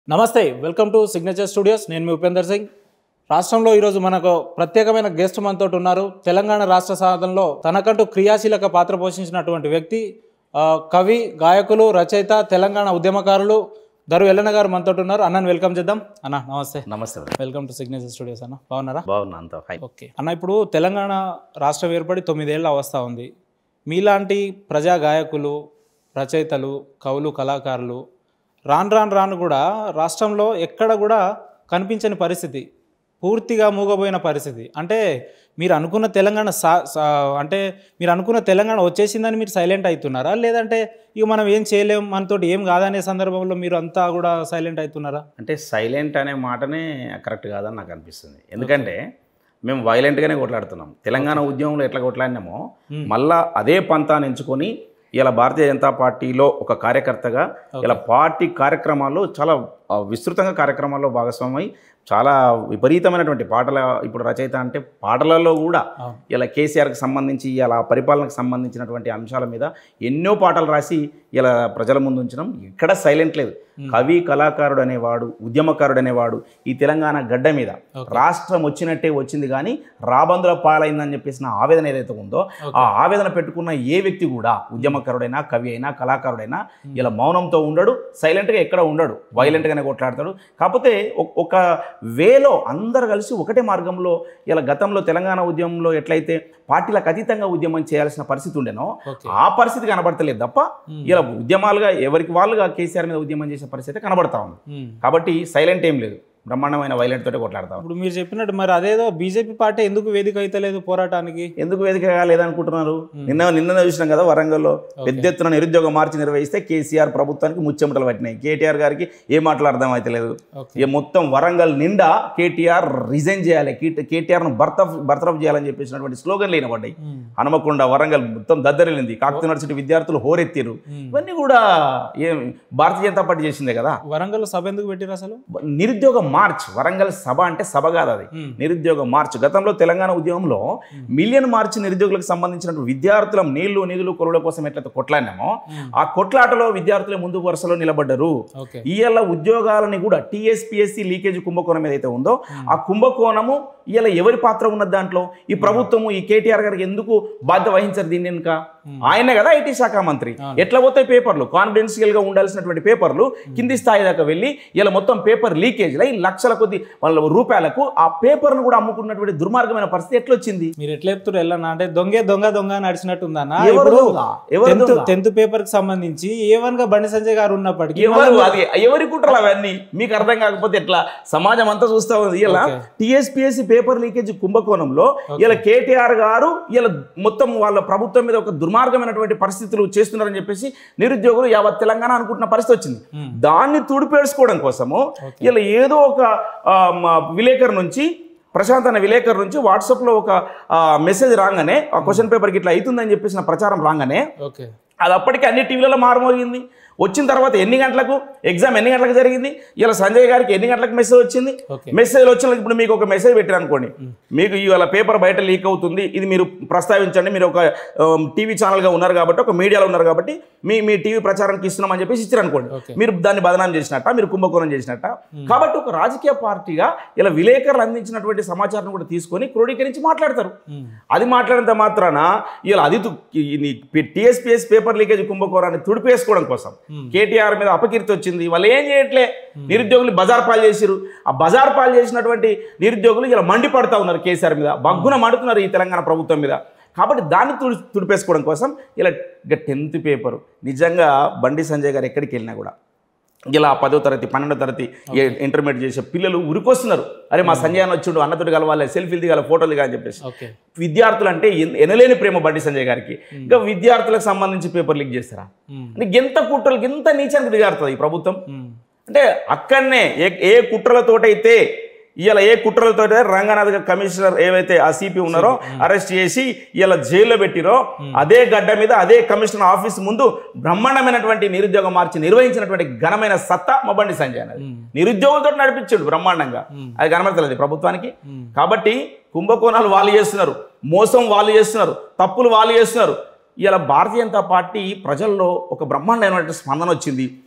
నమస్తే welcome to signature studios నేను మీ ఉపేందర్ సింగ్ రాష్ట్రంలో ఈరోజు మనకు ప్రత్యేకమైన గెస్ట్ మనతో ఉన్నారు తెలంగాణ రాష్ట్ర సాధనలో తనకంటూ క్రియాశీలక పాత్ర పోషించినటువంటి వ్యక్తి ఆ, కవి గాయకులు రచయిత తెలంగాణ ఉద్యమకారులు దరు ఎల్లన్న గారు మనతో ఉన్నారు అన్నని వెల్కమ్ చేద్దాం అన్న నమస్తే నమస్తే brother. Welcome to signature studios అన్న బాగున్నారా బాగున్నా అంత హై ఓకే అన్న ఇప్పుడు తెలంగాణ రాష్ట్రం ఏర్పడి తొమ్మిదేళ్ళ అవస్థ ఉంది మీలాంటి ప్రజా గాయకులు రచయితలు కవులు కళాకారులు రాను రాను రాను కూడా రాష్ట్రంలో ఎక్కడ కూడా కనిపించని పరిస్థితి పూర్తిగా మూగబోయిన పరిస్థితి అంటే మీరు అనుకున్న తెలంగాణ సా సా- అంటే మీరు అనుకున్న తెలంగాణ వచ్చేసిందని మీరు సైలెంట్ అవుతున్నారా లేదంటే ఇక మనం ఏం చేయలేం మనతోటి ఏం కాదనే సందర్భంలో మీరు అంతా కూడా సైలెంట్ అవుతున్నారా అంటే సైలెంట్ అనే మాటనే కరెక్ట్ కాదని నాకు అనిపిస్తుంది ఎందుకంటే మేము వైలెంట్గానే కొట్లాడుతున్నాం తెలంగాణ ఉద్యమంలో ఎట్లా కొట్లాడినామో Hmm. మళ్ళా అదే పంతాన్ని ఎంచుకొని ఇలా భారతీయ జనతా పార్టీలో ఒక కార్యకర్తగా ఇలా పార్టీ కార్యక్రమాల్లో చాలా ఆ, విస్తృతంగా కార్యక్రమాల్లో భాగస్వామై చాలా విపరీతమైనటువంటి పాటల ఇప్పుడు రచయిత అంటే పాటలలో కూడా అవును. ఇలా కేసీఆర్కి సంబంధించి ఇలా పరిపాలనకు సంబంధించినటువంటి అంశాల మీద ఎన్నో పాటలు రాసి ఇలా ప్రజల ముందు ఉంచడం ఎక్కడ సైలెంట్ లేదు కవి కళాకారుడు అనేవాడు ఉద్యమకారుడు అనేవాడు ఈ తెలంగాణ గడ్డ మీద Okay. రాష్ట్రం వచ్చినట్టే వచ్చింది కానీ రాబందుల పాలైందని చెప్పేసి నా ఆవేదన ఏదైతే ఉందో ఆ ఆవేదన పెట్టుకున్న ఏ వ్యక్తి కూడా ఉద్యమకారుడైనా కవి అయినా కళాకారుడైనా ఇలా మౌనంతో ఉండడు సైలెంట్గా ఎక్కడ ఉండడు వైలెంట్గానే కొట్లాడతాడు కాకపోతే ఒ- ఒక వేలో అందరు కలిసి ఒకటే మార్గంలో ఇలా గతంలో తెలంగాణ ఉద్యమంలో ఎట్లయితే పార్టీలకు అతీతంగా ఉద్యమం చేయాల్సిన పరిస్థితి ఉండేనో ఓకే ఆ పరిస్థితి కనబడతలేదు తప్ప ఇలా ఉద్యమాలుగా ఎవరికి వాళ్ళుగా కేసీఆర్ మీద ఉద్యమం చేసే పరిస్థితి అయితే కనబడతా ఉంది ఉమ్. కాబట్టి సైలెంట్ ఏం లేదు బ్రహ్మాండమైన వైలెంట్ తోటే కొట్లాడతాం ఇప్పుడు మీరు చెప్పినట్టు మరి అదేదో బీజేపీ పార్టీ ఎందుకు వేదిక అయితలేదు పోరాటానికి ఎందుకు వేదికగా లేదనుకుంటున్నారు నిన్న నిన్న చూసినాం కదా వరంగల్లో పెద్ద ఎత్తున నిరుద్యోగ మార్చి నిర్వహిస్తే కేసీఆర్ ప్రభుత్వానికి ముచ్చెమటలు పట్టినాయి కేటీఆర్ గారికి ఏ మాటలు అర్థం అయితే లేదు ఓకే ఇక మొత్తం వరంగల్ నిండా కేటీఆర్ రిజైన్ చేయాలి కేటీఆర్ను బర్తఫ్ బర్తరఫ్ చేయాలని చెప్పేసినటువంటి స్లోగన్లు లేనబడ్డాయి ఉమ్. హనుమకొండ వరంగల్ మొత్తం దద్దరిల్లింది కాకతీయ యూనివర్సిటీ విద్యార్థులు హోరెత్తిరు ఉమ్. ఇవన్నీ కూడా ఏం భారతీయ జనతా పార్టీ చేసిందే కదా వరంగల్ సభ ఎందుకు పెట్టిరు అసలు నిరుద్యోగ మార్చ్ వరంగల్ సభ అంటే సభ కాదు అది ఉమ్. నిరుద్యోగ మార్చ్ గతంలో తెలంగాణ ఉద్యమంలో మిలియన్ మార్చ్ నిరుద్యోగులకు సంబంధించిన విద్యార్థుల నీళ్లు నిధులు కొరువుల కోసం ఎట్లయితే కొట్లాడినామో ఉమ్. ఆ కొట్లాటలో విద్యార్థులే ముందు వరుసలో నిలబడ్డరు ఓకే ఇవాళ ఉద్యోగాలని కూడా టీఎస్పీఎస్సీ లీకేజ్ కుంభకోణం ఏదైతే ఉందో ఆ కుంభకోణము ఇవాళ ఎవరి పాత్ర ఉన్నది దాంట్లో ఈ ప్రభుత్వము ఈ కేటీఆర్ గారికి ఎందుకు బాధ్యత వహించారు దీని వెనుక ఆయనే కదా ఐటీ శాఖ మంత్రి ఎట్లా పోతాయి పేపర్లు కాన్ఫిడెన్షియల్ గా ఉండాల్సినటువంటి పేపర్లు కింది స్థాయి దాకా వెళ్ళి ఇలా మొత్తం పేపర్ లీకేజ్ ఈ లక్షల కొద్ది వాళ్ళ రూపాయలకు ఆ పేపర్ను కూడా అమ్ముకున్నటువంటి దుర్మార్గమైన పరిస్థితి ఎట్లా వచ్చింది మీరు ఎట్లా చెప్తారు వెళ్ళనా అంటే దొంగే దొంగ దొంగ నడిచినట్టుందన్న ఎవరు దొంగ? ఎవరు టెన్త్ దొంగ? టెన్త్ పేపర్ కి సంబంధించి ఏవన్ గా బండి సంజయ్ గారు ఉన్నప్పటికీ ఎవరు అది ఎవరి కుట్రలు అవన్నీ మీకు అర్థం కాకపోతే ఎట్లా సమాజం అంతా చూస్తా ఉంది ఇలా Okay. టీఎస్పీఎస్సీ పేపర్ లీకేజ్ కుంభకోణంలో ఇలా కేటీఆర్ గారు ఇలా మొత్తం వాళ్ళ ప్రభుత్వం మీద ఒక దుర్మార్గమైనటువంటి పరిస్థితులు చేస్తున్నారని చెప్పేసి నిరుద్యోగులు యావత్ తెలంగాణ అనుకుంటున్న పరిస్థితి వచ్చింది Hmm. దాన్ని తుడిపేసుకోవడం కోసము ఇలా ఏదో ఒక ఆ, మా విలేకరు నుంచి ప్రశాంత్ అనే విలేకరు నుంచి వాట్సాప్లో ఒక మెసేజ్ రాగానే ఆ క్వశ్చన్ పేపర్కి ఇట్లా అవుతుందని చెప్పేసిన ప్రచారం రాగానే ఓకే అది అప్పటికి అన్ని టీవీలలో మారుమోగింది వచ్చిన తర్వాత ఎన్ని గంటలకు ఎగ్జామ్ ఎన్ని గంటలకు జరిగింది ఇలా సంజయ్ గారికి ఎన్ని గంటలకు మెసేజ్ వచ్చింది ఓకే మెసేజ్ వచ్చిన ఇప్పుడు మీకు ఒక మెసేజ్ పెట్టారు అనుకోండి మీకు ఇవాళ పేపర్ బయట లీక్ అవుతుంది ఇది మీరు ప్రస్తావించండి మీరు ఒక టీవీ ఛానల్గా ఉన్నారు కాబట్టి ఒక మీడియాలో ఉన్నారు కాబట్టి మీ మీ టీవీ ప్రచారానికి ఇస్తున్నామని చెప్పేసి ఇచ్చారు అనుకోండి Okay. మీరు దాన్ని బదనాం చేసినట్ట మీరు కుంభకోణం చేసినట్ట కాబట్టి ఒక రాజకీయ పార్టీగా ఇలా విలేకరులు అందించినటువంటి సమాచారం కూడా తీసుకొని క్రోడీకరించి మాట్లాడతారు ఉమ్. అది మాట్లాడినంత మాత్రాన ఇలా అది టీఎస్పీఎస్ పేపర్ లీకేజ్ కుంభకోణాన్ని తుడిపేసుకోవడం కోసం కేటీఆర్ మీద అపకీర్తి వచ్చింది వాళ్ళు ఏం చేయట్లే నిరుద్యోగులు బజార్ పాలు చేసిరు ఆ బజార్ పాలు చేసినటువంటి నిరుద్యోగులు ఇలా మండిపడతా ఉన్నారు కేసీఆర్ మీద బగ్గున మండుతున్నారు ఈ తెలంగాణ ప్రభుత్వం మీద కాబట్టి దాన్ని తుడి తుడిపేసుకోవడం కోసం ఇలా ఇక టెన్త్ పేపరు నిజంగా బండి సంజయ్ గారు ఎక్కడికి వెళ్ళినా కూడా ఇలా పదో తరగతి పన్నెండో తరగతి ఏ- ఇంటర్మీడియట్ చేసే పిల్లలు ఉరికొస్తున్నారు అరే మా సంజయ్ అన్న వచ్చిండు అన్నతోటి కలవాలి సెల్ఫీలు దిగాలి ఫోటోలు దిగాలని చెప్పేసి ఓకే విద్యార్థులు అంటే ఎన్- ఎనలేని ప్రేమ బండి సంజయ్ గారికి ఇంకా విద్యార్థులకు సంబంధించి పేపర్ లీక్ చేస్తారా ఉమ్. అంటే ఎంత కుట్రలు ఎంత నీచానికి దిగారుతుంది ఈ ప్రభుత్వం ఉమ్. అంటే అక్కడనే ఏ ఏ కుట్రలతోటైతే ఇవాళ ఏ కుట్రలతో రంగనాథ్ కమిషనర్ ఏవైతే ఆ సిపి ఉన్నారో అరెస్ట్ చేసి ఇలా జైల్లో పెట్టిరో అదే గడ్డ మీద అదే కమిషనర్ ఆఫీస్ ముందు బ్రహ్మాండమైనటువంటి నిరుద్యోగ మార్చి నిర్వహించినటువంటి ఘనమైన సత్తా మా బండి సంజయ్ అన్నది నిరుద్యోగులతో నడిపించాడు బ్రహ్మాండంగా అది కనబడతలేదు ప్రభుత్వానికి కాబట్టి కుంభకోణాలు వాళ్ళు చేస్తున్నారు మోసం వాళ్ళు చేస్తున్నారు తప్పులు వాళ్ళు చేస్తున్నారు ఇలా భారతీయ జనతా పార్టీ ప్రజల్లో ఒక బ్రహ్మాండమైనటువంటి స్పందన వచ్చింది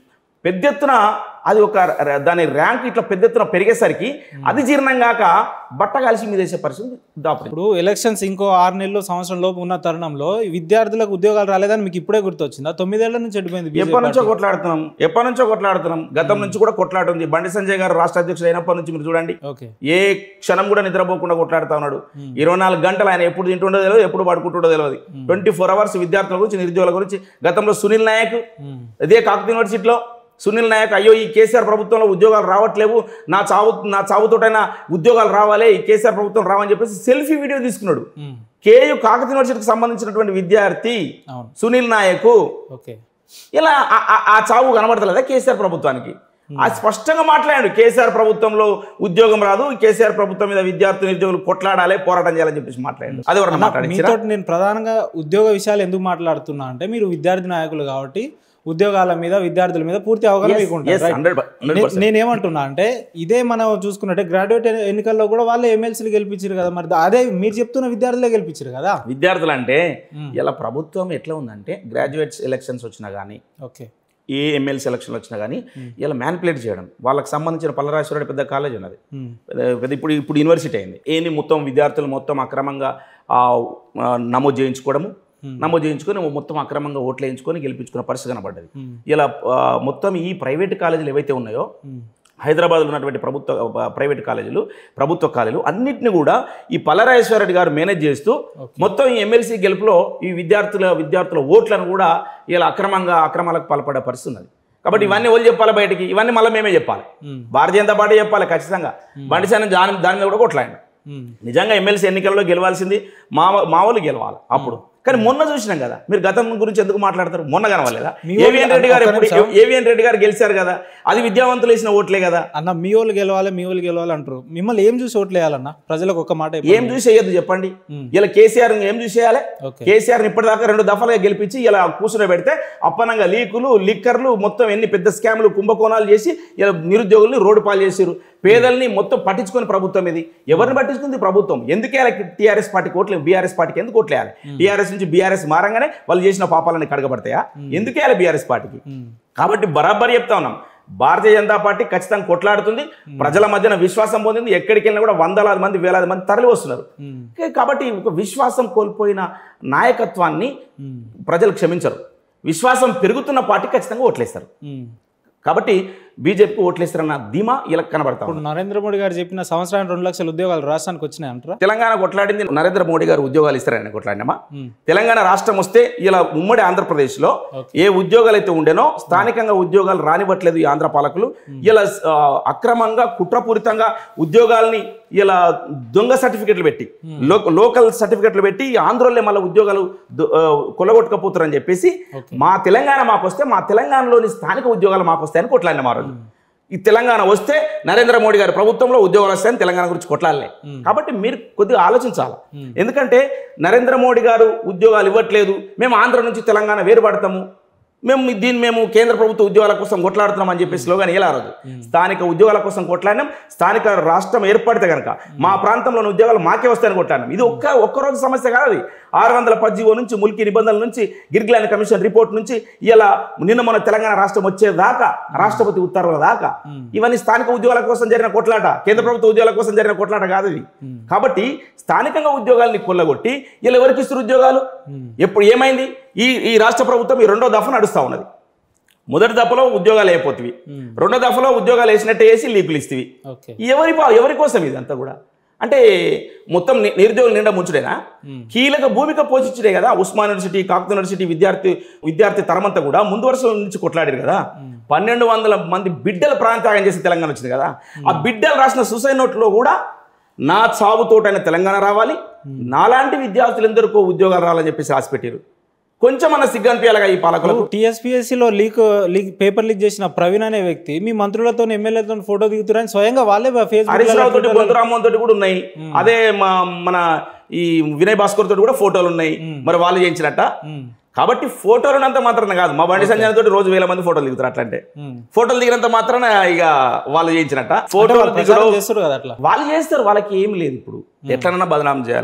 పెద్ద ఎత్తున అది ఒక ర- దాని ర్యాంక్ ఇట్లా పెద్ద ఎత్తున పెరిగేసరికి అది జీర్ణం కాక బట్ట కలిసి మీద వేసే పరిస్థితి దాపరింది ఇప్పుడు ఎలక్షన్స్ ఇంకో ఆరు నెలలు సంవత్సరం లోపు ఉన్న తరుణంలో ఈ విద్యార్థులకు ఉద్యోగాలు రాలేదని మీకు ఇప్పుడే గుర్తొచ్చిందా తొమ్మిదేళ్ల నుంచి చెడిపోయింది BJP ఎప్పటి నుంచో పార్టీ. కొట్లాడుతున్నాం ఎప్పటి నుంచో కొట్లాడుతున్నాం గతం నుంచి కూడా కొట్లాట ఉంది బండి సంజయ్ గారు రాష్ట్ర అధ్యక్షుడు అయినప్పటి నుంచి మీరు చూడండి ఓకే ఏ క్షణం కూడా నిద్రపోకుండా కొట్లాడుతా ఉన్నాడు ఇరవై నాలుగు గంటలు ఆయన ఎప్పుడు తింటుండో తెలియదు ఎప్పుడు పడుకుంటుండో తెలియదు ట్వంటీ ఫోర్ అవర్స్ విద్యార్థుల గురించి నిరుద్యోగుల గురించి గతంలో సునీల్ నాయక్ ఉమ్. ఇదే కాకతీయ యూనివర్సిటీలో సునీల్ నాయక్ అయ్యో ఈ కేసీఆర్ ప్రభుత్వంలో ఉద్యోగాలు రావట్లేవు నా చావు నా చావుతోటైనా ఉద్యోగాలు రావాలి ఈ కేసీఆర్ ప్రభుత్వం రావని చెప్పేసి సెల్ఫీ వీడియో తీసుకున్నాడు ఉమ్. కేయు కాకతీయ యూనివర్సిటీకి సంబంధించినటువంటి విద్యార్థి అవును సునీల్ నాయక్ ఓకే ఇలా ఆ- ఆ- ఆ చావు కనబడతలేదా కేసీఆర్ ప్రభుత్వానికి ఆ స్పష్టంగా మాట్లాడాడు కేసీఆర్ ప్రభుత్వంలో ఉద్యోగం రాదు కేసీఆర్ ప్రభుత్వం మీద విద్యార్థి నిరుద్యోగులు కొట్లాడాలి పోరాటం చేయాలని చెప్పేసి మాట్లాడాడు అది ఎవరన్నా మాట్లాడించారా మీతో నేను ప్రధానంగా ఉద్యోగ విషయాలు ఎందుకు మాట్లాడుతున్నా అంటే మీరు విద్యార్థి నాయకులు కాబట్టి ఉద్యోగాల మీద విద్యార్థుల మీద పూర్తి అవగాహన మీకు ఉంటుంది Yes, right? 100 100%. నే- నేనేమంటున్నా అంటే ఇదే మనం చూసుకున్నట్టే గ్రాడ్యుయేట్ ఎన్నికల్లో కూడా వాళ్ళే ఎమ్మెల్సీలు గెలిపించారు కదా మరి అదే మీరు చెప్తున్న విద్యార్థులే గెలిపించారు కదా విద్యార్థులు అంటే మ్మ్. ఇలా ప్రభుత్వం ఎట్లా ఉందంటే గ్రాడ్యుయేట్స్ ఎలక్షన్స్ వచ్చినా కానీ ఓకే ఏ ఎమ్మెల్సీ ఎలక్షన్లు వచ్చినా కానీ ఇలా మ్యానిపులేట్ చేయడం వాళ్ళకి సంబంధించిన పల్లరాశ్వరుడు పెద్ద కాలేజ్ ఉన్నది ఉమ్. పెద్ద- పెద్ద ఇప్పుడు ఇప్పుడు యూనివర్సిటీ అయింది ఏంది మొత్తం విద్యార్థులు మొత్తం అక్రమంగా ఆ, ఆ, నమోదు చేయించుకోవడము నమోదు చేయించుకొని మొత్తం అక్రమంగా ఓట్లు వేయించుకొని గెలిపించుకున్న పరిస్థితి కనబడ్డది ఉమ్. ఇలా ఆ, మొత్తం ఈ ప్రైవేట్ కాలేజీలు ఏవైతే ఉన్నాయో ఉమ్. హైదరాబాద్లో ఉన్నటువంటి ప్రభుత్వ ఆ, ప్రైవేట్ కాలేజీలు ప్రభుత్వ కాలేజీలు అన్నింటిని కూడా ఈ పల్లరాజేశ్వర రెడ్డి గారు మేనేజ్ చేస్తూ మొత్తం ఈ ఎమ్మెల్సీ గెలుపులో ఈ విద్యార్థుల విద్యార్థుల ఓట్లను కూడా ఇలా అక్రమంగా అక్రమాలకు పాల్పడే పరిస్థితి ఉన్నది కాబట్టి ఇవన్నీ ఎవరు చెప్పాలి బయటికి ఇవన్నీ మళ్ళీ మేమే చెప్పాలి ఉమ్. భారతీయ జనతా పార్టీ చెప్పాలి ఖచ్చితంగా బండి సాయం దాని దాని మీద కూడా కొట్లాయండి ఉమ్. నిజంగా ఎమ్మెల్సీ ఎన్నికల్లో గెలవాల్సింది మా మా వాళ్ళు గెలవాలి అప్పుడు కానీ మొన్న చూసినాం కదా మీరు గతం గురించి ఎందుకు మాట్లాడతారు మొన్న కనవలేదా మీ ఏవిఎన్ రెడ్డి గారు ఒక్క ఎప్పుడు నిమిషం. ఏవిఎన్ రెడ్డి గారు గెలిచారు కదా అది విద్యావంతులు వేసిన ఓట్లే కదా అన్న మీ వాళ్ళు గెలవాలి మీ వాళ్ళు గెలవాలి అంటారు మిమ్మల్ని ఏం చూసి ఓట్లు వేయాలన్న ప్రజలకు ఒక మాట చెప్పండి. ఏం చూసి వేయద్దు చెప్పండి మ్మ్. ఇలా కేసీఆర్ ఏం చూసేయాలి ఓకే కేసీఆర్ ఇప్పటిదాకా రెండు దఫాలుగా గెలిపించి ఇలా కూర్చుని పెడితే అప్పనంగా లీకులు లిక్కర్లు మొత్తం ఎన్ని పెద్ద స్కామ్లు కుంభకోణాలు చేసి ఇలా నిరుద్యోగుల్ని రోడ్డు పాలు చేసారు పేదల్ని మొత్తం పట్టించుకుని ప్రభుత్వం ఇది ఎవరిని పట్టించుకుంది ప్రభుత్వం ఎందుకే టీఆర్ఎస్ పార్టీకి ఓట్లు బీఆర్ఎస్ పార్టీకి ఎందుకు ఓట్లేయాలి టీఆర్ఎస్ నుంచి బీఆర్ఎస్ మారంగానే వాళ్ళు చేసిన పాపాలని కడగబడతాయా ఎందుకు వేయాలి బీఆర్ఎస్ పార్టీకి ఉమ్. కాబట్టి బరాబర్ చెప్తా ఉన్నాం భారతీయ జనతా పార్టీ ఖచ్చితంగా కొట్లాడుతుంది ప్రజల మధ్యన విశ్వాసం పొందింది ఎక్కడికి వెళ్ళినా కూడా వందలాది మంది వేలాది మంది తరలి వస్తున్నారు ఉమ్. కే- కాబట్టి ఒక విశ్వాసం కోల్పోయిన నాయకత్వాన్ని ఉమ్. ప్రజలు క్షమించరు విశ్వాసం పెరుగుతున్న పార్టీ ఖచ్చితంగా ఓట్లేస్తారు ఉమ్. కాబట్టి బీజేపీకి ఓట్లేస్తారన్న ధీమా ఇలా కనబడతా ఉంది. ఇప్పుడు నరేంద్ర మోడీ గారు చెప్పిన సంవత్సరానికి రెండు లక్షల ఉద్యోగాలు రాష్ట్రానికి వచ్చినాయి అంటారా తెలంగాణ కొట్లాడింది నరేంద్ర మోడీ గారు ఉద్యోగాలు ఇస్తారని కొట్లాడినామా ఉమ్. తెలంగాణ రాష్ట్రం వస్తే ఇలా ఉమ్మడి ఆంధ్రప్రదేశ్లో ఓకే. ఏ ఉద్యోగాలు అయితే ఉండేనో స్థానికంగా ఉద్యోగాలు రానివ్వట్లేదు ఈ ఆంధ్ర పాలకులు ఇలా ఆ, అక్రమంగా కుట్రపూరితంగా ఉద్యోగాల్ని ఇలా దొంగ సర్టిఫికెట్లు పెట్టి లో- లోకల్ సర్టిఫికెట్లు పెట్టి ఈ ఆంధ్రోళ్ళే మళ్ళీ ఉద్యోగాలు దు- ఆ, కొల్లగొట్టుకపోతారని చెప్పేసి ఓకే. మా తెలంగాణ మాకు వస్తే మా తెలంగాణలోని స్థానిక ఉద్యోగాలు మాకు వస్తాయని కొట్లాడిన మా రోజు ఈ తెలంగాణ వస్తే నరేంద్ర మోడీ గారి ప్రభుత్వంలో ఉద్యోగాలు వస్తాయని తెలంగాణ గురించి కొట్లాడలే కాబట్టి మీరు కొద్దిగా ఆలోచించాలి ఎందుకంటే నరేంద్ర మోడీ గారు ఉద్యోగాలు ఇవ్వట్లేదు మేము ఆంధ్ర నుంచి తెలంగాణ వేరుపడతాము మేము దీన్ని మేము కేంద్ర ప్రభుత్వ ఉద్యోగాల కోసం కొట్లాడుతున్నాం అని చెప్పి స్లోగాన్ ఇలా రోజు స్థానిక ఉద్యోగాల కోసం కొట్లాడినాం స్థానిక రాష్ట్రం ఏర్పడితే కనుక మా ప్రాంతంలోని ఉద్యోగాలు మాకే వస్తాయని కొట్లాడినాం ఇది ఒక్క ఒక్క రోజు సమస్య కాదు అది ఆరు వందల పద్దెనిమిది నుంచి ముల్కీ నిబంధనల నుంచి గిరిగిలాని కమిషన్ రిపోర్ట్ నుంచి ఇలా నిన్న మన తెలంగాణ రాష్ట్రం వచ్చేదాకా రాష్ట్రపతి ఉత్తర్వుల దాకా ఇవన్నీ స్థానిక ఉద్యోగాల కోసం జరిగిన కొట్లాట కేంద్ర ప్రభుత్వ ఉద్యోగాల కోసం జరిగిన కొట్లాట కాదు ఇది కాబట్టి స్థానికంగా ఉద్యోగాల్ని కొల్లగొట్టి ఇలా ఎవరికి ఇస్తారు ఉద్యోగాలు ఎప్పుడు ఏమైంది ఈ ఈ రాష్ట్ర ప్రభుత్వం ఈ రెండో దఫ నడుస్తూ ఉన్నది మొదటి దఫలో ఉద్యోగాలు అయిపోతుంది రెండో దఫలో ఉద్యోగాలు వేసినట్టే వేసి లీకులు ఇస్తేవి ఓకే ఎవరి పా- ఎవరి కోసం ఇది అంతా కూడా అంటే మొత్తం ని- నిరుద్యోగులు నిండా ముంచుడేనా కీలక భూమిక పోషించుడే కదా ఉస్మాన్ యూనివర్సిటీ కాకతీయ యూనివర్సిటీ విద్యార్థి విద్యార్థి తరమంతా కూడా ముందు వరుసల నుంచి కొట్లాడారు కదా పన్నెండు వందల మంది బిడ్డల ప్రాంతాగం చేసి తెలంగాణ వచ్చింది కదా ఆ బిడ్డలు రాసిన సూసైడ్ నోట్లో కూడా నా చావుతోటైన తెలంగాణ రావాలి నాలాంటి విద్యార్థులందరికీ ఉద్యోగాలు రావాలని చెప్పేసి రాసి పెట్టారు కొంచెం అన్న సిగ్గు అనిపించాలిగా ఈ పాలకులకు టీఎస్పీఎస్సీలో లీక్ లీక్ పేపర్ లీక్ చేసిన ప్రవీణ్ అనే వ్యక్తి మీ మంత్రులతో ఎమ్మెల్యేతో ఫోటో దిగుతున్నారని స్వయంగా వాళ్ళే హరీష్ రావు తోటి ఫేస్బుక్ బొంతురామోహన్ తోటి కూడా ఉన్నాయి అదే మా మన ఈ వినయ్ భాస్కర్ తోటి కూడా ఫోటోలు ఉన్నాయి మరి వాళ్ళు చేయించినట్ట కాబట్టి ఫోటోలు ఉన్నంత మాత్రాన కాదు మా బండి సంజయ్ తోటి రోజు వేల మంది ఫోటోలు దిగుతారు అట్లంటే ఫోటోలు దిగినంత మాత్రాన ఇక వాళ్ళు చేయించినట్ట ఫోటోలు దిగడం చేస్తారు కదా అట్లా వాళ్ళు చేస్తారు వాళ్ళకి ఏం లేదు ఇప్పుడు ఎట్లనన్నా బదనాం చేయాలి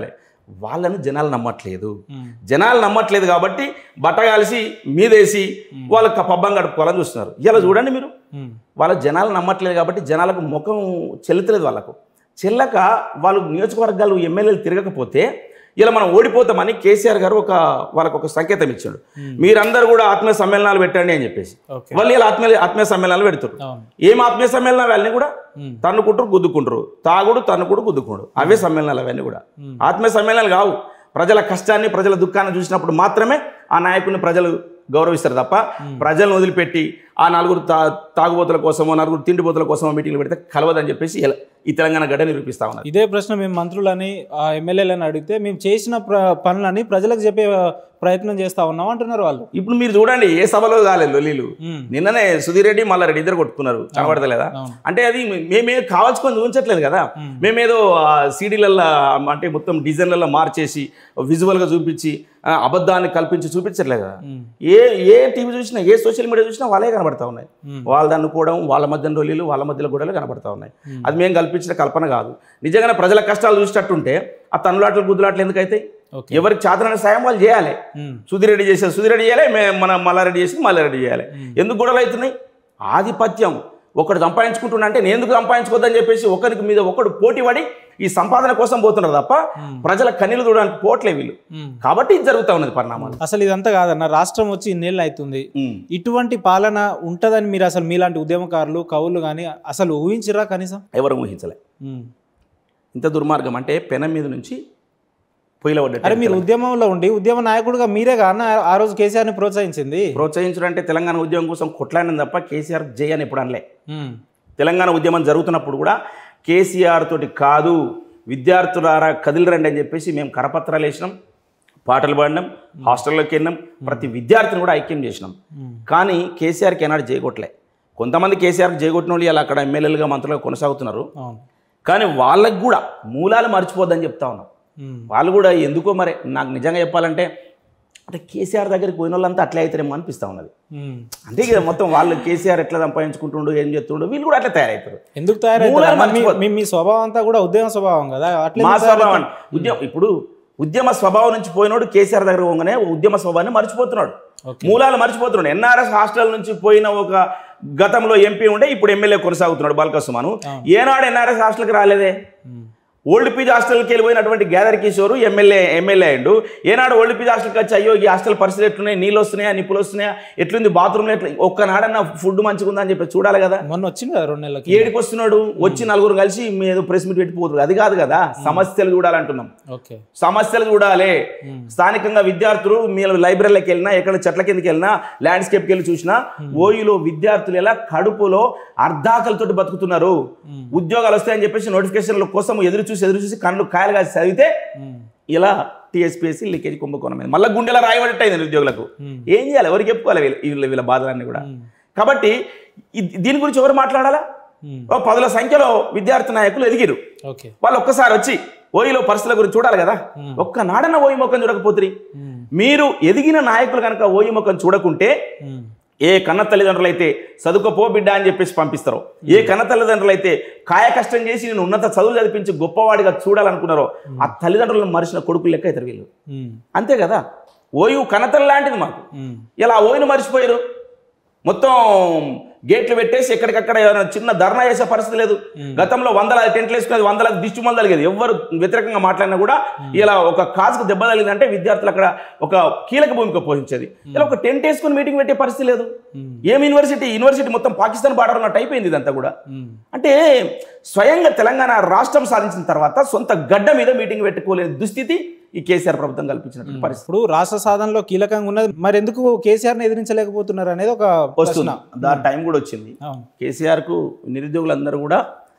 వాళ్ళను జనాలు నమ్మట్లేదు ఉమ్. జనాలు నమ్మట్లేదు కాబట్టి బట్ట కలిసి మీదేసి వాళ్ళకి పబ్బం గడుపుకోవాలని చూస్తున్నారు ఇలా చూడండి మీరు ఉమ్. వాళ్ళ జనాలు నమ్మట్లేదు కాబట్టి జనాలకు ముఖం చెల్లుతలేదు వాళ్ళకు చెల్లక వాళ్ళు నియోజకవర్గాలు ఎమ్మెల్యేలు తిరగకపోతే ఇలా మనం ఓడిపోతామని కేసీఆర్ గారు ఒక వాళ్ళకు ఒక సంకేతం ఇచ్చాడు మీరందరూ కూడా ఆత్మీయ సమ్మేళనాలు పెట్టండి అని చెప్పేసి ఓకే వాళ్ళు ఇలా ఆత్మీయ ఆత్మీయ సమ్మేళనాలు పెడుతారు అవును ఏం ఆత్మీయ సమ్మేళనాలు అవన్నీ కూడా ఉమ్. తన్నుకుంటారు గుద్దుకుంటారు తాగుడు తన్నుకుడు గుద్దుకుంటారు అవే సమ్మేళనాలు అవన్నీ కూడా ఆత్మీయ సమ్మేళనాలు కావు ప్రజల కష్టాన్ని ప్రజల దుఃఖాన్ని చూసినప్పుడు మాత్రమే ఆ నాయకుడిని ప్రజలు గౌరవిస్తారు తప్ప ప్రజలను వదిలిపెట్టి ఆ నలుగురు తా తాగుబోతుల కోసమో నలుగురు తిండిపోతుల కోసమో మీటింగ్లు పెడితే కలవదని చెప్పేసి ఇలా ఈ తెలంగాణ గడ్డ నిరూపిస్తా ఉన్నారు ఇదే ప్రశ్న మేము మంత్రులని ఆ ఎమ్మెల్యేలని అడిగితే మేము చేసిన ప్ర పనులని ప్రజలకు చెప్పే ప్రయత్నం చేస్తా ఉన్నాం అంటున్నారు వాళ్ళు ఇప్పుడు మీరు చూడండి ఏ సభలో కాలేదు లొల్లీలు ఉమ్. నిన్ననే సుధీర్ రెడ్డి మల్లారెడ్డి ఇద్దరు కొట్టుకున్నారు కనబడతలేదా అవును. అంటే అది మేమే కావాల్సుకొని చూపించట్లేదు కదా మేమేదో సీడీలల్లో అంటే మొత్తం డిజైన్లలో మార్చేసి విజువల్గా చూపించి ఆ, అబద్ధాన్ని కల్పించి చూపించట్లేదు కదా ఉమ్. ఏ ఏ టీవీ చూసినా ఏ సోషల్ మీడియా చూసినా వాళ్ళే కనబడతా ఉన్నాయి మ్మ్. వాళ్ళ అనుకోవడం వాళ్ళ మధ్య రొల్లీలు వాళ్ళ మధ్యలో గొడవలు కనబడతా ఉన్నాయి అది మేము కల్పించిన కల్పన కాదు నిజంగానే ప్రజల కష్టాలు చూసేటట్టుంటే ఆ తన్నులాటలు గుద్దులాటలు ఎందుకైతాయి ఓకే ఎవరికి చాతనైన సాయం వాళ్ళు చేయాలి ఉమ్. సుధిరెడ్డి చేసేది సుధిరెడ్డి చేయాలి మే- మన మల్లారెడ్డి చేసేది మల్లారెడ్డి చేయాలి ఎందుకు గొడవలు అవుతున్నాయి ఆధిపత్యం ఒకడు సంపాదించుకుంటున్నా అంటే నేను ఎందుకు సంపాదించుకోవద్దని చెప్పేసి ఒకరికి మీద ఒకడు పోటీ పడి ఈ సంపాదన కోసం పోతున్నారు తప్ప ప్రజల కన్నీళ్ళు చూడడానికి పోట్లే వీళ్ళు ఉమ్. కాబట్టి ఇది జరుగుతూ ఉన్నది పరిణామాలు అసలు ఇదంతా కాదన్న రాష్ట్రం వచ్చి ఇన్నేళ్ళు అవుతుంది ఉమ్. ఇటువంటి పాలన ఉంటదని మీరు అసలు మీలాంటి ఉద్యమకారులు కవులు కానీ అసలు ఊహించిరా కనీసం ఎవరు ఊహించలే ఉమ్. ఇంత దుర్మార్గం అంటే పెనం మీద నుంచి పొయ్యిలో అరే పడ్డట్టు మీరు ఉద్యమంలో ఉండి ఉద్యమ నాయకుడుగా మీరే కాన ఆ రోజు కేసీఆర్ని ప్రోత్సహించింది ప్రోత్సహించడం అంటే తెలంగాణ ఉద్యమం కోసం కొట్లాడిన తప్ప కేసీఆర్ జై అని ఎప్పుడు అనలే ఉమ్. తెలంగాణ ఉద్యమం జరుగుతున్నప్పుడు కూడా కేసీఆర్ తోటి కాదు విద్యార్థులారా కదిలిరండి అని చెప్పేసి మేము కరపత్రాలు వేసినాం పాటలు పాడినాం హాస్టల్లోకి వెళ్ళినాం ప్రతి విద్యార్థిని కూడా ఐక్యం చేసినాం ఉమ్. కానీ కేసీఆర్కి ఏనాడు చేయగొట్టలే కొంతమంది కేసీఆర్కి చేయగొట్టిన వాళ్ళు ఇలా అక్కడ ఎమ్మెల్యేలుగా మంత్రులుగా కొనసాగుతున్నారు అవును కానీ వాళ్ళకు కూడా మూలాలు మర్చిపోద్దని చెప్తా ఉన్నాం ఉమ్. వాళ్ళు కూడా ఎందుకో మరి నాకు నిజంగా చెప్పాలంటే అంటే కేసీఆర్ దగ్గరికి పోయిన వాళ్ళంతా అట్లే అవుతారేమో అనిపిస్తూ ఉన్నది ఉమ్. అంతే కదా మొత్తం వాళ్ళు కేసీఆర్ ఎట్లా సంపాదించుకుంటుండో ఏం చేస్తుండో వీళ్ళు కూడా అట్లా తయారవుతారు ఎందుకు తయారైతారు మూలాలు అన్న? మీ- మర్చిపోద్దు. మీ మీ స్వభావం అంతా కూడా ఉద్యమ స్వభావం కదా అట్లే మా ఎందుకు స్వభావం తయారైతారు? ఉద్యమం ఇప్పుడు ఉద్యమ స్వభావం నుంచి పోయినోడు కేసీఆర్ దగ్గర పోగానే ఉద్యమ స్వభావాన్ని మర్చిపోతున్నాడు ఓకే. మూలాలు మర్చిపోతున్నాడు ఎన్ఆర్ఎస్ హాస్టల్ నుంచి పోయిన ఒక గతంలో ఎంపీ ఉండే ఇప్పుడు ఎమ్మెల్యే కొనసాగుతున్నాడు బాల్క సుమను ఏనాడు ఎన్ఆర్ఎస్ హాస్టల్కి రాలేదే ఉమ్. ఓల్డ్ పీజీ హాస్టల్కి వెళ్ళిపోయినటువంటి గ్యాదర్ కిషోర్ ఎమ్మెల్యే ఎమ్మెల్యే అయ్యిండు ఏనాడు ఓల్డ్ పీజీ హాస్టల్కి వచ్చి అయ్యో ఈ హాస్టల్ పరిస్థితి ఎట్లున్నాయి నీళ్ళు వస్తున్నాయా నిప్పులు వస్తున్నాయా ఎట్లుంది బాత్రూమ్లో ఎట్లా ఒక్కనాడన్నా ఫుడ్ మంచిగా ఉందా అని చెప్పి చూడాలి కదా మొన్న వచ్చింది కదా రెండు నెలలకి ఏడికి వస్తున్నాడు వచ్చి నలుగురు కలిసి మీ ఏదో ప్రెస్ మీట్ పెట్టిపోతున్నారు అది కాదు కదా సమస్యలు చూడాలంటున్నాం ఓకే సమస్యలు చూడాలి స్థానికంగా విద్యార్థులు మీరు లైబ్రరీలోకి వెళ్ళినా ఎక్కడ చెట్ల కిందకి వెళ్ళినా ల్యాండ్స్కేప్కి వెళ్ళి చూసినా ఓయిలో విద్యార్థులు ఎలా కడుపులో అర్ధాకలతోటి బతుకుతున్నారు ఉద్యోగాలు వస్తాయని చెప్పేసి నోటిఫికేషన్ల కోసం ఎదురు చూసి ఎదురు చూసి కళ్ళు కాయలు కాసి చదివితే ఉమ్. ఇలా టీఎస్పీఎస్సీ లీకేజ్ కుంభకోణం మీద మళ్ళీ గుండెలో రాయబడిట్ అయింది నిరుద్యోగులకు ఏం చేయాలి ఎవరికి చెప్పుకోవాలి వీళ్ళ వీళ్ళ వీళ్ళ బాధలన్నీ కూడా కాబట్టి ఇ- దీని గురించి ఎవరు మాట్లాడాలా ఉమ్. ఓ పదుల సంఖ్యలో విద్యార్థి నాయకులు ఎదిగిరు ఓకే వాళ్ళు ఒక్కసారి వచ్చి ఓయిలో పరిస్థితుల గురించి చూడాలి కదా ఒక్క నాడన్న ఓయి ముఖం చూడకపోతుంది ఉమ్. మీరు ఎదిగిన నాయకులు కనుక ఓయి ముఖం చూడకుంటే ఉమ్. ఏ కన్న తల్లిదండ్రులు అయితే చదువుకోపో బిడ్డ అని చెప్పేసి పంపిస్తారో ఏ కన్న తల్లిదండ్రులు అయితే కాయ కష్టం చేసి నేను ఉన్నత చదువు చదివించి గొప్పవాడిగా చూడాలనుకున్నారో ఆ తల్లిదండ్రులను మరిచిన కొడుకులు లెక్క అవుతారు వీళ్ళు ఉమ్. అంతే కదా ఓయు కన్నతల్లి లాంటిది మాకు ఉమ్. ఇలా ఆ ఓయిని మర్చిపోయారు మొత్తం గేట్లు పెట్టేసి ఎక్కడికక్కడ ఏమైనా చిన్న ధర్నా చేసే పరిస్థితి లేదు గతంలో వందల టెంట్లు వేసుకునేది వందల దిష్టి మంది తగిలేదు ఎవరు వ్యతిరేకంగా మాట్లాడినా కూడా ఇలా ఒక కాజుకు దెబ్బ తగిలిందంటే విద్యార్థులు అక్కడ ఒక కీలక భూమిక పోషించేది ఇలా ఒక టెంట్ వేసుకుని మీటింగ్ పెట్టే పరిస్థితి లేదు ఉమ్. ఏం యూనివర్సిటీ యూనివర్సిటీ మొత్తం పాకిస్తాన్ బార్డర్ ఉన్నట్టు అయిపోయింది ఇదంతా కూడా ఉమ్. అంటే స్వయంగా తెలంగాణ రాష్ట్రం సాధించిన తర్వాత సొంత గడ్డ మీద మీటింగ్ పెట్టుకోలేని దుస్థితి ఈ కేసీఆర్ ప్రభుత్వం కల్పించినటువంటి పరిస్థితి ఇప్పుడు రాష్ట్ర సాధనలో కీలకంగా ఉన్నది మరి ఎందుకు కేసీఆర్ని ఎదిరించలేకపోతున్నారు అనేది ఒక వస్తుంది దాని టైం కూడా వచ్చింది అవును కేసీఆర్కు నిరుద్యోగులందరూ కూడా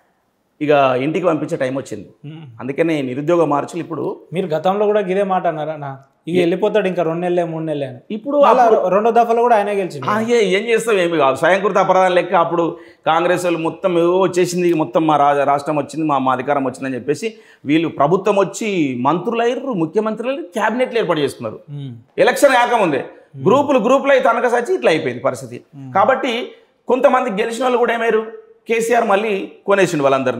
ఇక ఇంటికి పంపించే టైం వచ్చింది ఉమ్. అందుకని నిరుద్యోగ మార్చులు ఇప్పుడు మీరు గతంలో కూడా ఇదే మాట అన్నారా నా ఇక వెళ్ళిపోతాడు ఇంకా రెండు నెలలే మూడు నెలలే అని ఇప్పుడు మళ్ళా రెండో దఫాలో కూడా ఆయనే గెలిచింది ఆ, ఏ- ఏం చేస్తాం ఏమి కాదు స్వయంకృత అపరాధం లెక్క అప్పుడు కాంగ్రెస్ వాళ్ళు మొత్తం ఏవో వచ్చేసింది మొత్తం మా రాజ రాష్ట్రం వచ్చింది మా మా అధికారం వచ్చిందని చెప్పేసి వీళ్ళు ప్రభుత్వం వచ్చి మంత్రులు అయ్యారు ముఖ్యమంత్రులు అయ్యారు క్యాబినెట్లు ఏర్పాటు చేసుకున్నారు ఉమ్. ఎలక్షన్ కాకముందే గ్రూపులు గ్రూపులు అయితే అనక సచ్చి ఇట్లా అయిపోయింది పరిస్థితి కాబట్టి కొంతమంది గెలిచిన వాళ్ళు కూడా ఏమయ్యారు కేసీఆర్ మళ్ళీ కొనేసిండు వాళ్ళందరినీ